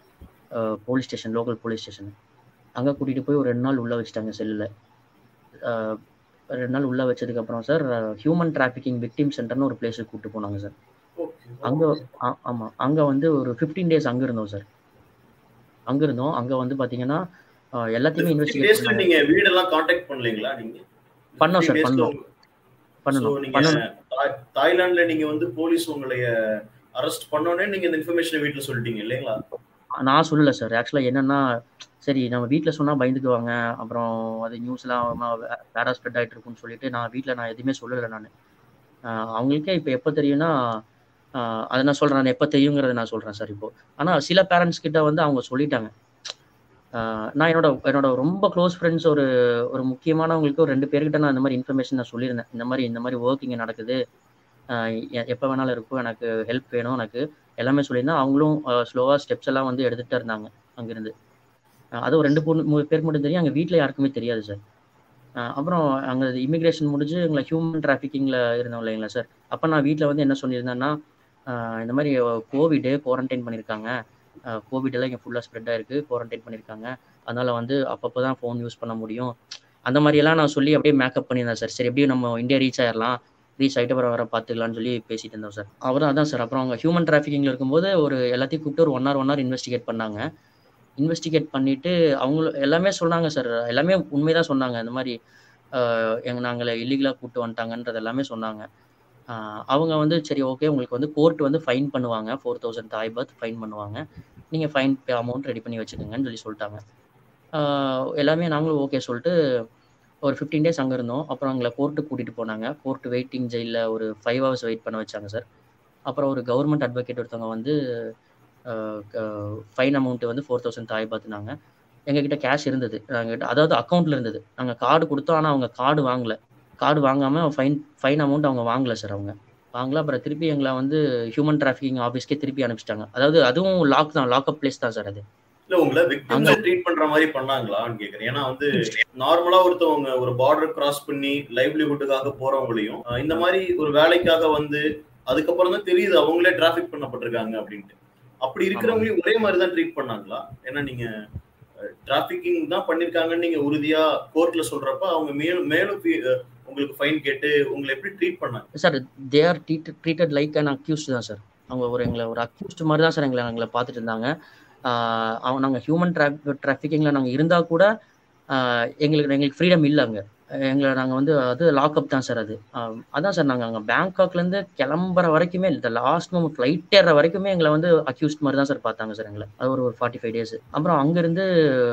police station local police station அங்கே கூட்டிகிட்டு போய் ஒரு ரெண்டு நாள் உள்ளே வச்சுட்டாங்க செல்லில் ரெண்டு நாள் உள்ளே வச்சதுக்கப்புறம் சார் ஹியூமன் டிராஃபிக்கிங் விக்டிம் சென்டர்னு ஒரு பிளேஸுக்கு கூப்பிட்டு போனாங்க சார் அங்கே ஆமாம் அங்கே வந்து ஒரு ஃபிஃப்டீன் டேஸ் அங்கே இருந்தோம் சார் அங்கே இருந்தோம் அங்கே வந்து பார்த்தீங்கன்னா எல்லாத்தையுமே இன்வெஸ்டிகேட் நீங்க வீடெல்லாம் காண்டாக்ட் பண்ணலீங்களா நீங்க பண்ணோம் சார் பண்ணோம் பண்ணணும் நீங்க தாய்லாந்துல நீங்க வந்து போலீஸ் உங்களை அரெஸ்ட் பண்ணோடனே நீங்க இந்த இன்ஃபர்மேஷன் வீட்ல சொல்லிட்டீங்க இல்லைங்களா நான் சொல்லல சார் ஆக்சுவலா என்னன்னா சரி நம்ம வீட்டில் சொன்னால் பயந்துக்குவாங்க அப்புறம் அது நியூஸ்லாம் வேற ஸ்ப்ரெட் ஆகிட்டு இருக்குன்னு சொல்லிட்டு நான் வீட்டில் நான் எதுவுமே சொல்லலை நான் அவங்களுக்கே இப்போ எப்போ தெரியும்னா அதை நான் சொல்கிறேன் நான் எப்போ தெரியுங்கிறத நான் சொல்கிறேன் சார் இப்போ ஆனால் சில பேரண்ட்ஸ் கிட்ட வந்து அவங்க சொல்லிட்டாங்க நான் என்னோட என்னோட ரொம்ப க்ளோஸ் ஃப்ரெண்ட்ஸ் ஒரு ஒரு முக்கியமானவங்களுக்கு ஒரு ரெண்டு பேர்கிட்ட நான் இந்த மாதிரி இன்ஃபர்மேஷன் நான் சொல்லியிருந்தேன் இந்த மாதிரி இந்த மாதிரி ஒர்க் இங்கே நடக்குது எப்போ வேணாலும் இருக்கும் எனக்கு ஹெல்ப் வேணும் எனக்கு எல்லாமே சொல்லியிருந்தேன் அவங்களும் ஸ்லோவாக ஸ்டெப்ஸ் எல்லாம் வந்து எடுத்துகிட்டு இருந்தாங்க அங்கேருந்து அது ஒரு ரெண்டு மூணு பேர் மட்டும் தெரியும் அங்கே வீட்டில் யாருக்குமே தெரியாது சார் அப்புறம் அங்கே இமிக்ரேஷன் முடிஞ்சு எங்களை ஹியூமன் டிராஃபிக்கிங்கில் இருந்தோம் இல்லைங்களா சார் அப்போ நான் வீட்டில் வந்து என்ன சொல்லியிருந்தேன்னா இந்த மாதிரி கோவிடு குவாரண்டைன் பண்ணியிருக்காங்க கோவிட் எல்லாம் இங்கே ஃபுல்லாக ஸ்ப்ரெட் ஆயிருக்கு குவாரண்டைன் பண்ணியிருக்காங்க அதனால் வந்து அப்பப்போ தான் ஃபோன் யூஸ் பண்ண முடியும் அந்த மாதிரியெல்லாம் நான் சொல்லி அப்படியே மேக்கப் பண்ணியிருந்தேன் சார் சரி எப்படியும் நம்ம இந்தியா ரீச் ஆயிடலாம் ரீச் ஆகிட்டு அப்புறம் வர பார்த்துக்கலாம்னு சொல்லி பேசிட்டு இருந்தோம் சார் அவர் அதான் சார் அப்புறம் அவங்க ஹியூமன் டிராஃபிக்கிங்கில் இருக்கும்போது ஒரு எல்லாத்தையும் கூப்பிட்டு ஒரு one hour one hour investigate பண்ணாங்க இன்வெஸ்டிகேட் பண்ணிட்டு அவங்க எல்லாமே சொன்னாங்க சார் எல்லாமே உண்மைதான் சொன்னாங்க இந்த மாதிரி எங்க நாங்களை இல்லீகலாக கூப்பிட்டு வந்துட்டாங்கன்றது எல்லாமே சொன்னாங்க அவங்க வந்து சரி ஓகே உங்களுக்கு வந்து கோர்ட் வந்து ஃபைன் பண்ணுவாங்க four thousand Thai baht fine பண்ணுவாங்க நீங்கள் ஃபைன் பே அமௌண்ட் ரெடி பண்ணி வச்சுக்கோங்கன்னு சொல்லி சொல்லிட்டாங்க எல்லாமே நாங்களும் ஓகே சொல்லிட்டு ஒரு ஃபிஃப்டீன் டேஸ் அங்கே இருந்தோம் அப்புறம் எங்களை கோர்ட்டுக்கு கூட்டிகிட்டு போனாங்க கோர்ட்டு வெயிட்டிங் ஜெயிலில் ஒரு ஃபைவ் ஹவர்ஸ் வெயிட் பண்ண வச்சாங்க சார் அப்புறம் ஒரு கவர்மெண்ட் அட்வொகேட் ஒருத்தவங்க வந்து ஃபைன் அமௌண்ட்டு வந்து ஃபோர் தௌசண்ட் தாய் பார்த்துனாங்க எங்ககிட்ட கேஷ் இருந்தது நாங்கள் அதாவது அக்கௌண்ட்டில் இருந்தது நாங்கள் கார்டு கொடுத்தோம் ஆனால் அவங்க கார்டு வாங்கலை கார்டு வாங்காமல் ஃபைன் ஃபைன் அமௌண்ட் அவங்க வாங்கலை சார் அவங்க வாங்கல அப்புறம் திருப்பி எங்களை வந்து ஹியூமன் டிராஃபிக்கிங் ஆஃபீஸ்க்கே திருப்பி அனுப்பிச்சிட்டாங்க அதாவது அதுவும் லாக் தான் லாக்அப் பிளேஸ் தான் சார் அது இல்ல உங்களை விக்டிம்ஸ் ட்ரீட் பண்ற மாதிரி பண்ணாங்களான்னு கேக்குறேன் ஏன்னா வந்து நார்மலா ஒருத்தவங்க ஒரு பார்டர் கிராஸ் பண்ணி லைவ்லிஹுட்டுக்காக போறவங்களையும் இந்த மாதிரி ஒரு வேலைக்காக வந்து அதுக்கப்புறம் தான் தெரியுது அவங்களே டிராபிக் பண்ணப்பட்டிருக்காங்க அப்படின்ட்டு அப்படி இருக்கிறவங்களையும் ஒரே மாதிரி தான் ட்ரீட் பண்ணாங்களா ஏன்னா நீங்க டிராபிக்கிங் தான் பண்ணிருக்காங்கன்னு நீங்க உறுதியா கோர்ட்ல சொல்றப்ப அவங்க மேலும் மேலும் உங்களுக்கு ஃபைன் கேட்டு உங்களை எப்படி ட்ரீட் பண்ணாங்க sir they are treated like an accused தான் சார் அவங்க ஒரு எங்களை ஒரு அக்யூஸ்ட் மாதிரி தான் சார் எங்களை எங்களை பார்த்துட்டு இருந்தாங்க அவங்க நாங்கள் ஹியூமன் ட்ரா டிராஃபிக்கிங்கில் நாங்கள் இருந்தால் கூட எங்களுக்கு எங்களுக்கு ஃப்ரீடம் இல்லை அங்கே எங்களை நாங்கள் வந்து அது லாக்அப் தான் சார் அது அதான் சார் நாங்கள் அங்கே பேங்காக்லேருந்து கிளம்புற வரைக்குமே இந்த லாஸ்ட் மூமெண்ட் ஃப்ளைட் ஏற வரைக்குமே எங்களை வந்து அக்யூஸ்ட் மாதிரி தான் சார் பார்த்தாங்க சார் எங்களை அது ஒரு ஒரு ஃபார்ட்டி ஃபைவ் டேஸ் அப்புறம் அங்கேருந்து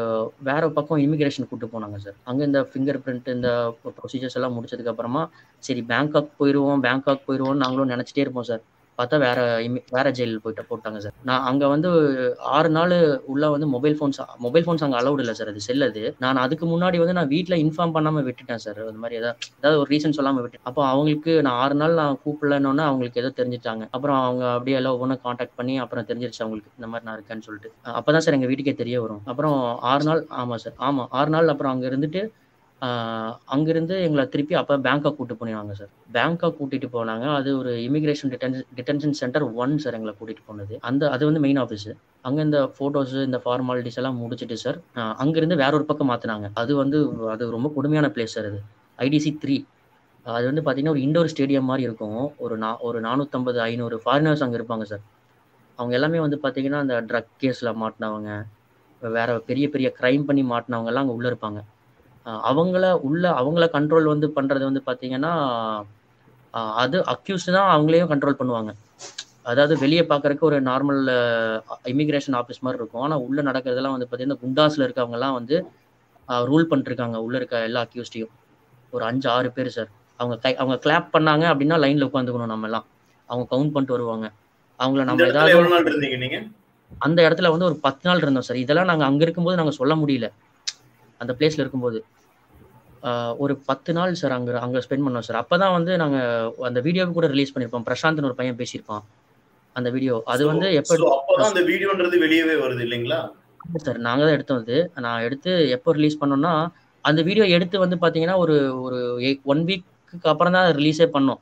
வேற பக்கம் இமிகிரேஷன் கூட்டு போனாங்க சார் அங்கே இந்த ஃபிங்கர் பிரிண்ட் இந்த ப்ரொசீஜர்ஸ் எல்லாம் முடிச்சதுக்கு அப்புறமா சரி பேங்காக் போயிடுவோம் பேங்காக் போயிடுவோம்னு நாங்களும் நினச்சிட்டே இருப்போம் சார் பார்த்தா வேற வேற ஜெயில் போயிட்டு போட்டாங்க சார் நான் அங்கே வந்து ஆறு நாள் உள்ள வந்து மொபைல் ஃபோன்ஸ் மொபைல் ஃபோன்ஸ் அங்கே அலௌட் இல்லை சார் அது செல்லது நான் அதுக்கு முன்னாடி வந்து நான் வீட்டில் இன்ஃபார்ம் பண்ணாமல் விட்டுட்டேன் சார் அந்த மாதிரி ஏதாவது ஏதாவது ஒரு ரீசன் சொல்லாமல் விட்டேன் அப்போ அவங்களுக்கு நான் ஆறு நாள் நான் கூப்பிடலன்னொன்னே அவங்களுக்கு ஏதோ தெரிஞ்சிட்டாங்க அப்புறம் அவங்க அப்படியே எல்லாம் ஒவ்வொன்றும் காண்டாக்ட் பண்ணி அப்புறம் தெரிஞ்சிருச்சு அவங்களுக்கு இந்த மாதிரி நான் இருக்கேன்னு சொல்லிட்டு அப்போ தான் சார் எங்கள் வீட்டுக்கே தெரிய வரும் அப்புறம் ஆறு நாள் ஆமாம் சார் ஆமாம் ஆறு நாள் அப்புறம் அங்கே இருந்துட்டு அங்கிருந்து எங்களை திருப்பி அப்போ பேங்காக் கூட்டு போனாங்க சார் பேங்காக் கூட்டிட்டு போனாங்க அது ஒரு immigration detention detention centre one sir எங்களை கூட்டிட்டு போனது அந்த அது வந்து மெயின் ஆஃபீஸ் அங்க இந்த போட்டோஸ் இந்த ஃபார்மாலிட்டிஸ் எல்லாம் முடிச்சுட்டு சார் அங்கிருந்து வேற ஒரு பக்கம் மாத்தினாங்க அது வந்து அது ரொம்ப கொடுமையான பிளேஸ் சார் அது ஐடிசி த்ரீ அது வந்து பார்த்தீங்கன்னா ஒரு இண்டோர் ஸ்டேடியம் மாதிரி இருக்கும் ஒரு நா ஒரு நானூற்றம்பது ஐநூறு ஃபாரினர்ஸ் அங்கே இருப்பாங்க சார் அவங்க எல்லாமே வந்து பார்த்தீங்கன்னா அந்த ட்ரக் கேஸில் மாட்டினவங்க வேற பெரிய பெரிய க்ரைம் பண்ணி மாட்டினவங்க எல்லாம் அங்கே உள்ளே இருப்பாங்க அவங்கள உள்ள அவங்கள கண்ட்ரோல் வந்து பண்றது வந்து பாத்தீங்கன்னா அது அக்யூஸ்ட் தான் அவங்களையும் கண்ட்ரோல் பண்ணுவாங்க அதாவது வெளியே பார்க்கறக்கு ஒரு நார்மல் இமிகிரேஷன் ஆஃபீஸ் மாதிரி இருக்கும் ஆனால் உள்ள நடக்கிறதெல்லாம் வந்து பார்த்தீங்கன்னா குண்டாஸ்ல இருக்கவங்கலாம் வந்து ரூல் பண்ணிருக்காங்க உள்ள இருக்க எல்லா அக்யூஸ்டையும் ஒரு அஞ்சு ஆறு பேர் சார் அவங்க கை அவங்க கிளாப் பண்ணாங்க அப்படின்னா லைன்ல உட்காந்துக்கணும் நம்ம எல்லாம் அவங்க கவுண்ட் பண்ணிட்டு வருவாங்க அவங்கள நம்ம ஏதாவது அந்த இடத்துல வந்து ஒரு பத்து நாள் இருந்தோம் சார் இதெல்லாம் நாங்கள் அங்கே இருக்கும்போது நாங்கள் சொல்ல முடியல அந்த பிளேஸ்ல இருக்கும்போது ஒரு பத்து நாள் சார் அங்கே அங்கே ஸ்பெண்ட் பண்ணோம் சார் அப்போ தான் வந்து நாங்கள் அந்த வீடியோ கூட ரிலீஸ் பண்ணியிருப்போம் பிரசாந்த்னு ஒரு பையன் பேசியிருப்பான் அந்த வீடியோ அது வந்து எப்போ அந்த வீடியோன்றது வெளியவே வருது இல்லைங்களா சார் நாங்கள் தான் எடுத்தோம் அது நான் எடுத்து எப்போ ரிலீஸ் பண்ணோம்னா அந்த வீடியோ எடுத்து வந்து பார்த்தீங்கன்னா ஒரு ஒரு ஒன் வீக்கு அப்புறம் தான் ரிலீஸே பண்ணோம்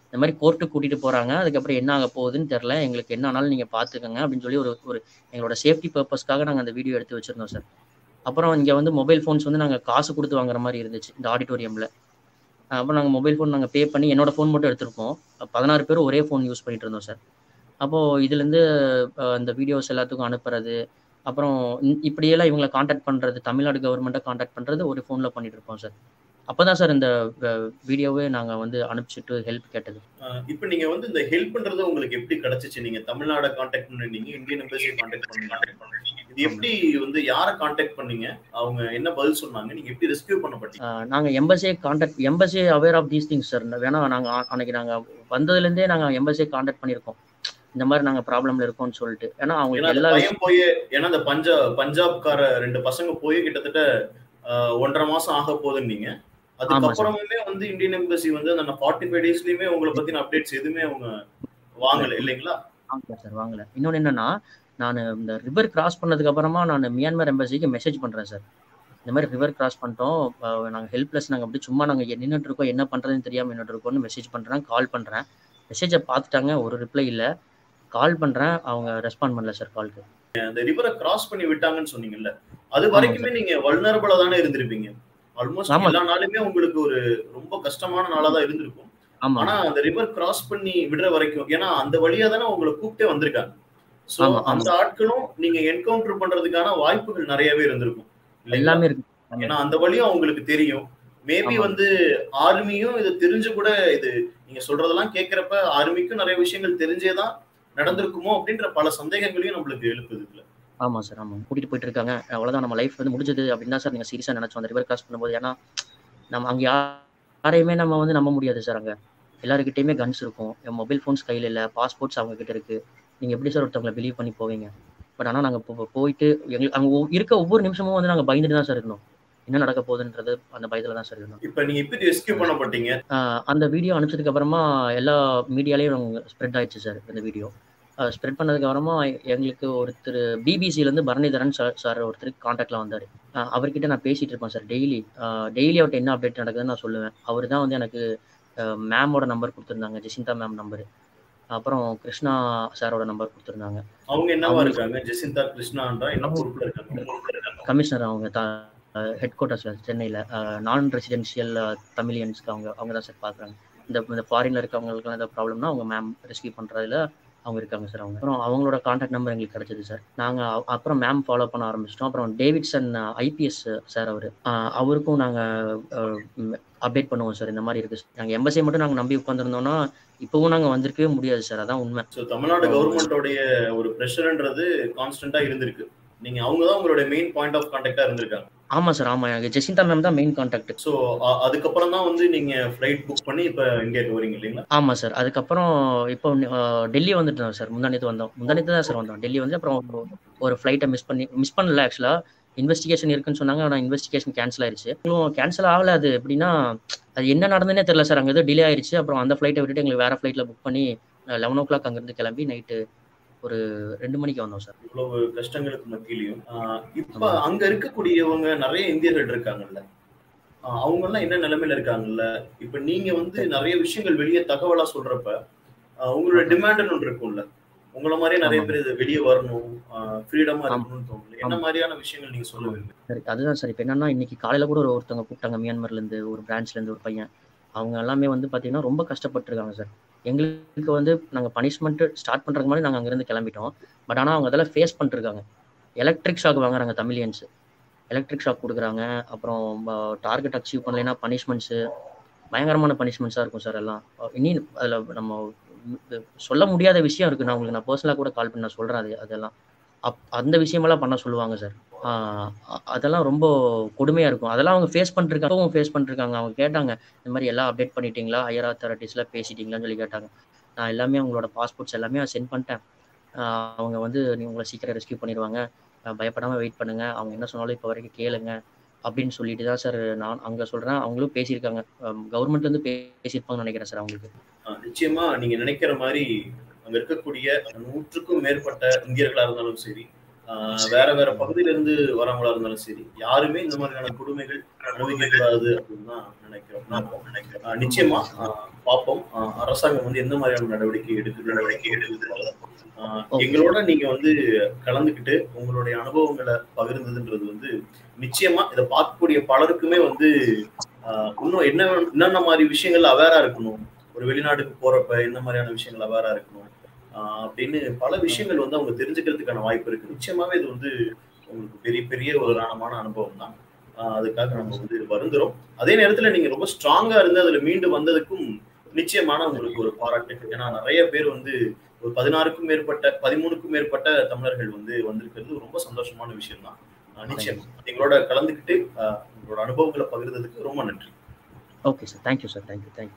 இந்த மாதிரி கோர்ட்டுக்கு கூட்டிட்டு போறாங்க அதுக்கப்புறம் என்ன ஆக போகுதுன்னு தெரியல எங்களுக்கு என்ன ஆனாலும் நீங்க பாத்துக்கங்க அப்படின்னு சொல்லி ஒரு ஒரு எங்களோட சேஃப்டி பர்பஸ்க்காக நாங்க அந்த வீடியோ எடுத்து வச்சிருந்தோம் சார் அப்புறம் இங்க வந்து மொபைல் ஃபோன்ஸ் வந்து நாங்க காசு கொடுத்து வாங்குற மாதிரி இருந்துச்சு இந்த ஆடிட்டோரியம்ல அப்புறம் நாங்கள் மொபைல் ஃபோன் நாங்கள் பே பண்ணி என்னோட ஃபோன் மட்டும் எடுத்திருப்போம் பதினாறு பேர் ஒரே ஃபோன் யூஸ் பண்ணிட்டு இருந்தோம் சார் அப்போது இதுலேருந்து அந்த வீடியோஸ் எல்லாத்துக்கும் அனுப்புறது அப்புறம் இ- இப்படியெல்லாம் இவங்களை காண்டாக்ட் பண்ணுறது தமிழ்நாடு கவர்மெண்ட்டை காண்டாக்ட் பண்ணுறது ஒரு ஃபோனில் பண்ணிட்டு இருப்போம் சார் அப்போ தான் சார் இந்த வீடியோவே நாங்கள் வந்து அனுப்பிச்சிட்டு ஹெல்ப் கேட்டது ஆஹ் இப்ப நீங்க வந்து இந்த ஹெல்ப்ன்றது உங்களுக்கு எப்படி கிடைச்சிச்சு நீங்க தமிழ்நாட காண்டாக்ட் பண்ணீங்க இந்தியன் எம்பசி காண்டாக்ட் பண்ணீங்க இது எப்படி வந்து யாரை காண்டாக்ட் பண்ணீங்க அவங்க என்ன பதில் சொன்னாங்க நீங்க எப்படி ரெஸ்கியூ பண்ணப்பட்டீங்க நாங்கள் எம்பசியை contact embassy aware of these things sir வேணா நாங்கள் அன்னைக்கு நாங்கள் வந்ததுலேருந்தே நாங்கள் எம்பசியை காண்டாக்ட் பண்ணியிருக்கோம் இந்த மாதிரி நாங்கள் ப்ராப்ளம்ல இருக்கோம்னு சொல்லிட்டு ஏன்னா ஏன்னா அவங்களுக்கு அந்த எல்லா பையன் போய் ஏன்னா அந்த பஞ்சாப் பஞ்சாப்கார ரெண்டு பசங்க போய் கிட்டத்தட்ட ஆஹ் ஒன்றரை மாசம் ஆக போகுதுன்னு நீங்க அதுக்கப்புறமுமே வந்து இந்தியன் எம்பசி வந்து அந்த ஃபார்ட்டி ஃபைவ் டேஸ்லயுமே உங்களை பத்தின அப்டேட்ஸ் எதுவுமே அவங்க வாங்கல இல்லைங்களா வாங்கல சார் வாங்கல இன்னொன்று என்னன்னா நான் இந்த ரிவர் கிராஸ் பண்ணதுக்கு அப்புறமா நான் மியான்மர் எம்பசிக்கு மெசேஜ் பண்றேன் சார் இந்த மாதிரி ரிவர் கிராஸ் பண்ணிட்டோம் அஹ் நாங்க ஹெல்ப்லெஸ் நாங்க அப்படி சும்மா நாங்க நின்றுட்டு இருக்கோம் என்ன பண்றதுன்னு தெரியாம நின்றுட்டு இருக்கோம்னு மெசேஜ் பண்றேன் கால் பண்றேன் மெசேஜை பார்த்துட்டாங்க ஒரு ரிப்ளை இல்ல கால் பண்றேன் அவங்க ரெஸ்பாண்ட் பண்ணல சார் கால்க்கு அந்த ரிவரை கிராஸ் பண்ணி விட்டாங்கன்னு சொன்னீங்கல்ல அது வரைக்குமே நீங்க வல்னரபிளா தானே இருந்திருப்பீங்க ஆல்மோஸ்ட் ஆமா. எல்லா நாளுமே உங்களுக்கு ஒரு ரொம்ப கஷ்டமான நாளா தான் இருந்திருக்கும் ஆமா ஆனா அந்த ரிவர் கிராஸ் பண்ணி விடுற வரைக்கும் ஏன்னா அந்த வழியா தானே உங்களை கூப்பிட்டே வந்திருக்காங்க சோ ஆமா, ஆமா. அந்த ஆட்களும் நீங்க என்கவுண்டர் பண்றதுக்கான வாய்ப்புகள் நிறையவே இருந்திருக்கும் இல்லைங்களா? எல்லாமே இருக்கு ஆமா. ஏன்னா அந்த வழியும் அவங்களுக்கு தெரியும் மேபி ஆமா. வந்து ஆர்மியும் இது தெரிஞ்சு கூட இது நீங்க சொல்றதெல்லாம் கேக்குறப்ப ஆர்மிக்கும் நிறைய விஷயங்கள் தெரிஞ்சேதான் நடந்திருக்குமோ அப்படின்ற பல சந்தேகங்களையும் நம்மளுக்கு எழுப்புது இதுல ஆமா சார் ஆமா கூட்டிட்டு போயிட்டு இருக்காங்க அவ்வளவுதான் நம்ம லைஃப் வந்து முடிஞ்சது அப்படின்னு தான் சார் நீங்க சீரியஸா நினைச்சோம் அந்த ரிவர் கிராஸ் பண்ணும்போது ஏன்னா நம்ம அங்க யா- யாரையுமே நம்ம வந்து நம்ப முடியாது சார் அங்க எல்லாருக்கிட்டையுமே கன்ஸ் இருக்கும் மொபைல் ஃபோன்ஸ் கையில இல்ல பாஸ்போர்ட்ஸ் அவங்க கிட்ட இருக்கு நீங்க எப்படி சார் ஒருத்தவங்களை பிலீவ் பண்ணி போவீங்க பட் ஆனா நாங்க போ- போயிட்டு எங்களுக்கு அங்க ஒ- இருக்க ஒவ்வொரு நிமிஷமும் வந்து நாங்க பயந்துட்டு தான் சார் இருந்தோம் என்ன நடக்க போகுதுன்றது அந்த பயத்துல தான் சார் இருந்தோம் இப்ப நீங்க எப்படி ரெஸ்கியூ பண்ணப்பட்டீங்க ஆஹ் அந்த வீடியோ அனுப்பிச்சதுக்கு அப்புறமா எல்லா மீடியாலையும் ஸ்ப்ரெட் ஆயிடுச்சு சார் இந்த வீடியோ ஸ்ப்ரெட் பண்ணதுக்கு அப்புறமா எங்களுக்கு ஒருத்தர் பிபிசில இருந்து பரணிதரன் சார் சார் ஒருத்தர் காண்டாக்ட்ல வந்தார் அவர்கிட்ட நான் பேசிட்டு இருப்பேன் சார் டெய்லி டெய்லி அவர்கிட்ட என்ன அப்டேட் நடக்குதுன்னு நான் சொல்லுவேன் அவர் தான் வந்து எனக்கு மேமோட நம்பர் கொடுத்துருந்தாங்க ஜெசிந்தா மேம் நம்பர் அப்புறம் கிருஷ்ணா சாரோட நம்பர் கொடுத்துருந்தாங்க அவங்க என்னவா அவங்க- இருக்காங்க ஜெசிந்தா கிருஷ்ணான்றா என்ன பொறுப்புல இருக்காங்க கமிஷனர் அவங்க த ஹெட் குவார்ட்டர்ஸில் சென்னையில் நான் ரெசிடென்ஷியல் தமிழியன்ஸ்க்கு அவங்க அவங்க தான் சார் பார்க்குறாங்க இந்த இந்த ஃபாரினில் இருக்கவங்களுக்குலாம் ஏதாவது ப்ராப்ளம்னா அவங்க மேம் ரெஸ்கியூ பண்ணுறதுல அவங்க இருக்காங்க சார் அவங்க அப்புறம் அவங்களோட காண்டாக்ட் நம்பர் எங்களுக்கு கிடைச்சது சார் நாங்கள் அப்புறம் மேம் ஃபாலோ பண்ண ஆரம்பிச்சிட்டோம் அப்புறம் டேவிட்சன் ஐபிஎஸ் சார் அவர் அவருக்கும் நாங்கள் அப்டேட் பண்ணுவோம் சார் இந்த மாதிரி இருக்குது நாங்கள் எம்பசியை மட்டும் நாங்கள் நம்பி உட்காந்துருந்தோம்னா இப்போவும் நாங்கள் வந்திருக்கவே முடியாது சார் அதான் உண்மை சோ தமிழ்நாடு கவர்மெண்டோடைய ஒரு ப்ரெஷர்ன்றது கான்ஸ்டன்டா இருந்திருக்கு நீங்க அவங்க தான் உங்களுடைய மெயின் பாயிண்ட் ஆஃப் கான்டாக்டா இருந்திருக்காங்க ஆமாம் சார் ஆமாம் எனக்கு ஜெசிந்தா மேம் தான் மெயின் காண்டாக்ட் சோ அதுக்கப்புறம் தான் வந்து நீங்க ஃபிளைட் புக் பண்ணி இப்ப இந்தியாவுக்கு வரீங்க இல்லைங்களா ஆமாம் சார் அதுக்கப்புறம் இப்போ அஹ், டெல்லி வந்துட்டோம் சார் முந்தானத்து வந்தோம் முந்தானத்து தான் சார் வந்தோம் டெல்லி வந்து அப்புறம் ஒரு- ஒரு ஃப்ளைட்டை மிஸ் பண்ணி மிஸ் பண்ணல ஆக்சுவலாக இன்வெஸ்டிகேஷன் இருக்குன்னு சொன்னாங்க ஆனால் இன்வெஸ்டிகேஷன் கேன்சல் ஆயிருச்சு கேன்சல் ஆகல அது எப்படின்னா அது என்ன நடந்துன்னே தெரியல சார் அங்கே ஏதோ டிலே ஆயிருச்சு அப்புறம் அந்த ஃப்ளைட்டை விட்டுட்டு எங்களுக்கு வேற ஃப்ளைட்டில் புக் பண்ணி லெவன் ஓ கிளாக் அங்கேருந்து கிளம்பி நைட்டு ஒரு ரெண்டு மணிக்கு வந்தோம் சார் இவ்வளவு கஷ்டங்களுக்கு மத்தியிலையும் ஆஹ் இப்ப அங்க இருக்கக்கூடியவங்க நிறைய இந்தியர்கள் இருக்காங்கல்ல ஆஹ் அவங்க எல்லாம் என்ன நிலைமையில இருக்காங்கல்ல இப்ப நீங்க வந்து நிறைய விஷயங்கள் வெளியே தகவலா சொல்றப்ப ஆஹ் உங்களோட டிமாண்ட் ஒன்று இருக்கும்ல உங்கள மாதிரியே நிறைய ஆமா. பேர் இது வெளியே வரணும் ஃப்ரீடமா ஆமா. இருக்கணும்னு தோணுது என்ன ஆமா. மாதிரியான விஷயங்கள் நீங்க சொல்ல விரும்புறீங்க சரி அதுதான் சார் இப்போ என்னன்னா இன்னைக்கு காலையில் கூட ஒரு ஒருத்தவங்க கூப்பிட்டாங்க மியான்மர்லேருந்து ஒரு பிரான்ச்லேருந்து ஒரு பையன் அவங்க எல்லாமே வந்து பார்த்தீங்கன்னா ரொம்ப கஷ்டப்பட்டிருக்காங்க சார் எங்களுக்கு வந்து நாங்கள் பனிஷ்மெண்ட் ஸ்டார்ட் பண்ணுறதுக்கு முன்னாடி நாங்கள் அங்கேருந்து கிளம்பிட்டோம் பட் ஆனால் அவங்க அதெல்லாம் ஃபேஸ் பண்ணிருக்காங்க எலக்ட்ரிக் ஷாக் வாங்குறாங்க தமிழியன்ஸ் எலக்ட்ரிக் ஷாக் கொடுக்குறாங்க அப்புறம் டார்கெட் அச்சீவ் பண்ணலைன்னா பனிஷ்மெண்ட்ஸு பயங்கரமான பனிஷ்மெண்ட்ஸாக இருக்கும் சார் எல்லாம் இனி அதில் நம்ம உம் சொல்ல முடியாத விஷயம் இருக்குது நான் உங்களுக்கு நான் பர்சனலாக கூட கால் பண்ணி நான் சொல்கிறேன் அது அதெல்லாம் அப் அந்த விஷயமெல்லாம் பண்ண சொல்லுவாங்க சார் ஆஹ் அ- அதெல்லாம் ரொம்ப கொடுமையாக இருக்கும் அதெல்லாம் அவங்க ஃபேஸ் பண்ணிருக்காங்க ஃபேஸ் பண்ணிருக்காங்க அவங்க கேட்டாங்க இந்த மாதிரி எல்லாம் அப்டேட் பண்ணிட்டீங்களா ஹையர் அத்தாரிட்டிஸ்லாம் பேசிட்டீங்களான்னு சொல்லி கேட்டாங்க நான் எல்லாமே அவங்களோட பாஸ்போர்ட்ஸ் எல்லாமே சென்ட் பண்ணிட்டேன் ஆஹ் அவங்க வந்து நீ உங்களை சீக்கிரம் ரெஸ்கியூ பண்ணிடுவாங்க பயப்படாமல் வெயிட் பண்ணுங்க அவங்க என்ன சொன்னாலும் இப்போ வரைக்கும் கேளுங்க அப்படின்னு சொல்லிட்டு தான் சார் நான் அங்கே சொல்கிறேன் அவங்களும் பேசியிருக்காங்க கவர்மெண்ட்லேருந்து பேசியிருப்பாங்கன்னு நினைக்கிறேன் சார் அவங்களுக்கு ஆஹ் நிச்சயமா நீங்க நினைக்கிற மாதிரி அங்க இருக்கக்கூடிய நூற்றுக்கும் மேற்பட்ட இந்தியர்களா இருந்தாலும் சரி ஆஹ் வேற வேற பகுதியில இருந்து வரவங்களா இருந்தாலும் சரி யாருமே இந்த மாதிரியான கொடுமைகள் அனுபவிக்க கூடாது அப்படின்னு தான் நினைக்கிறோம் நினைக்கிறோம் ஆஹ் நிச்சயமா ஆஹ் பார்ப்போம் ஆஹ் அரசாங்கம் வந்து எந்த மாதிரியான நடவடிக்கை எடுக்குது நடவடிக்கை எடுக்குது ஆஹ் எங்களோட நீங்க வந்து கலந்துக்கிட்டு உங்களுடைய அனுபவங்களை பகிர்ந்ததுன்றது வந்து நிச்சயமா இதை பார்க்கக்கூடிய பலருக்குமே வந்து ஆஹ் இன்னும் என்ன என்னென்ன மாதிரி விஷயங்கள் அவேரா இருக்கணும் ஒரு வெளிநாட்டுக்கு போறப்ப என்ன மாதிரியான விஷயங்கள் அவேரா இருக்கணும் ஆஹ் அப்படின்னு பல விஷயங்கள் வந்து அவங்க தெரிஞ்சுக்கிறதுக்கான வாய்ப்பு இருக்கு நிச்சயமாவே இது வந்து உங்களுக்கு பெரிய பெரிய ஒரு ராணமான அனுபவம் தான் ஆஹ் அதுக்காக நம்ம வந்து வருந்துறோம் அதே நேரத்துல நீங்க ரொம்ப ஸ்ட்ராங்கா இருந்து அதுல மீண்டு வந்ததுக்கும் நிச்சயமான உங்களுக்கு ஒரு பாராட்டு ஏன்னா நிறைய பேர் வந்து ஒரு பதினாறுக்கும் மேற்பட்ட பதிமூணுக்கும் மேற்பட்ட தமிழர்கள் வந்து வந்திருக்கிறது ரொம்ப சந்தோஷமான விஷயம் தான் ஆஹ் நிச்சயம் எங்களோட கலந்துக்கிட்டு ஆஹ் உங்களோட அனுபவங்களை பகிர்ந்ததுக்கு ரொம்ப நன்றி okay sir thank you sir thank you thank you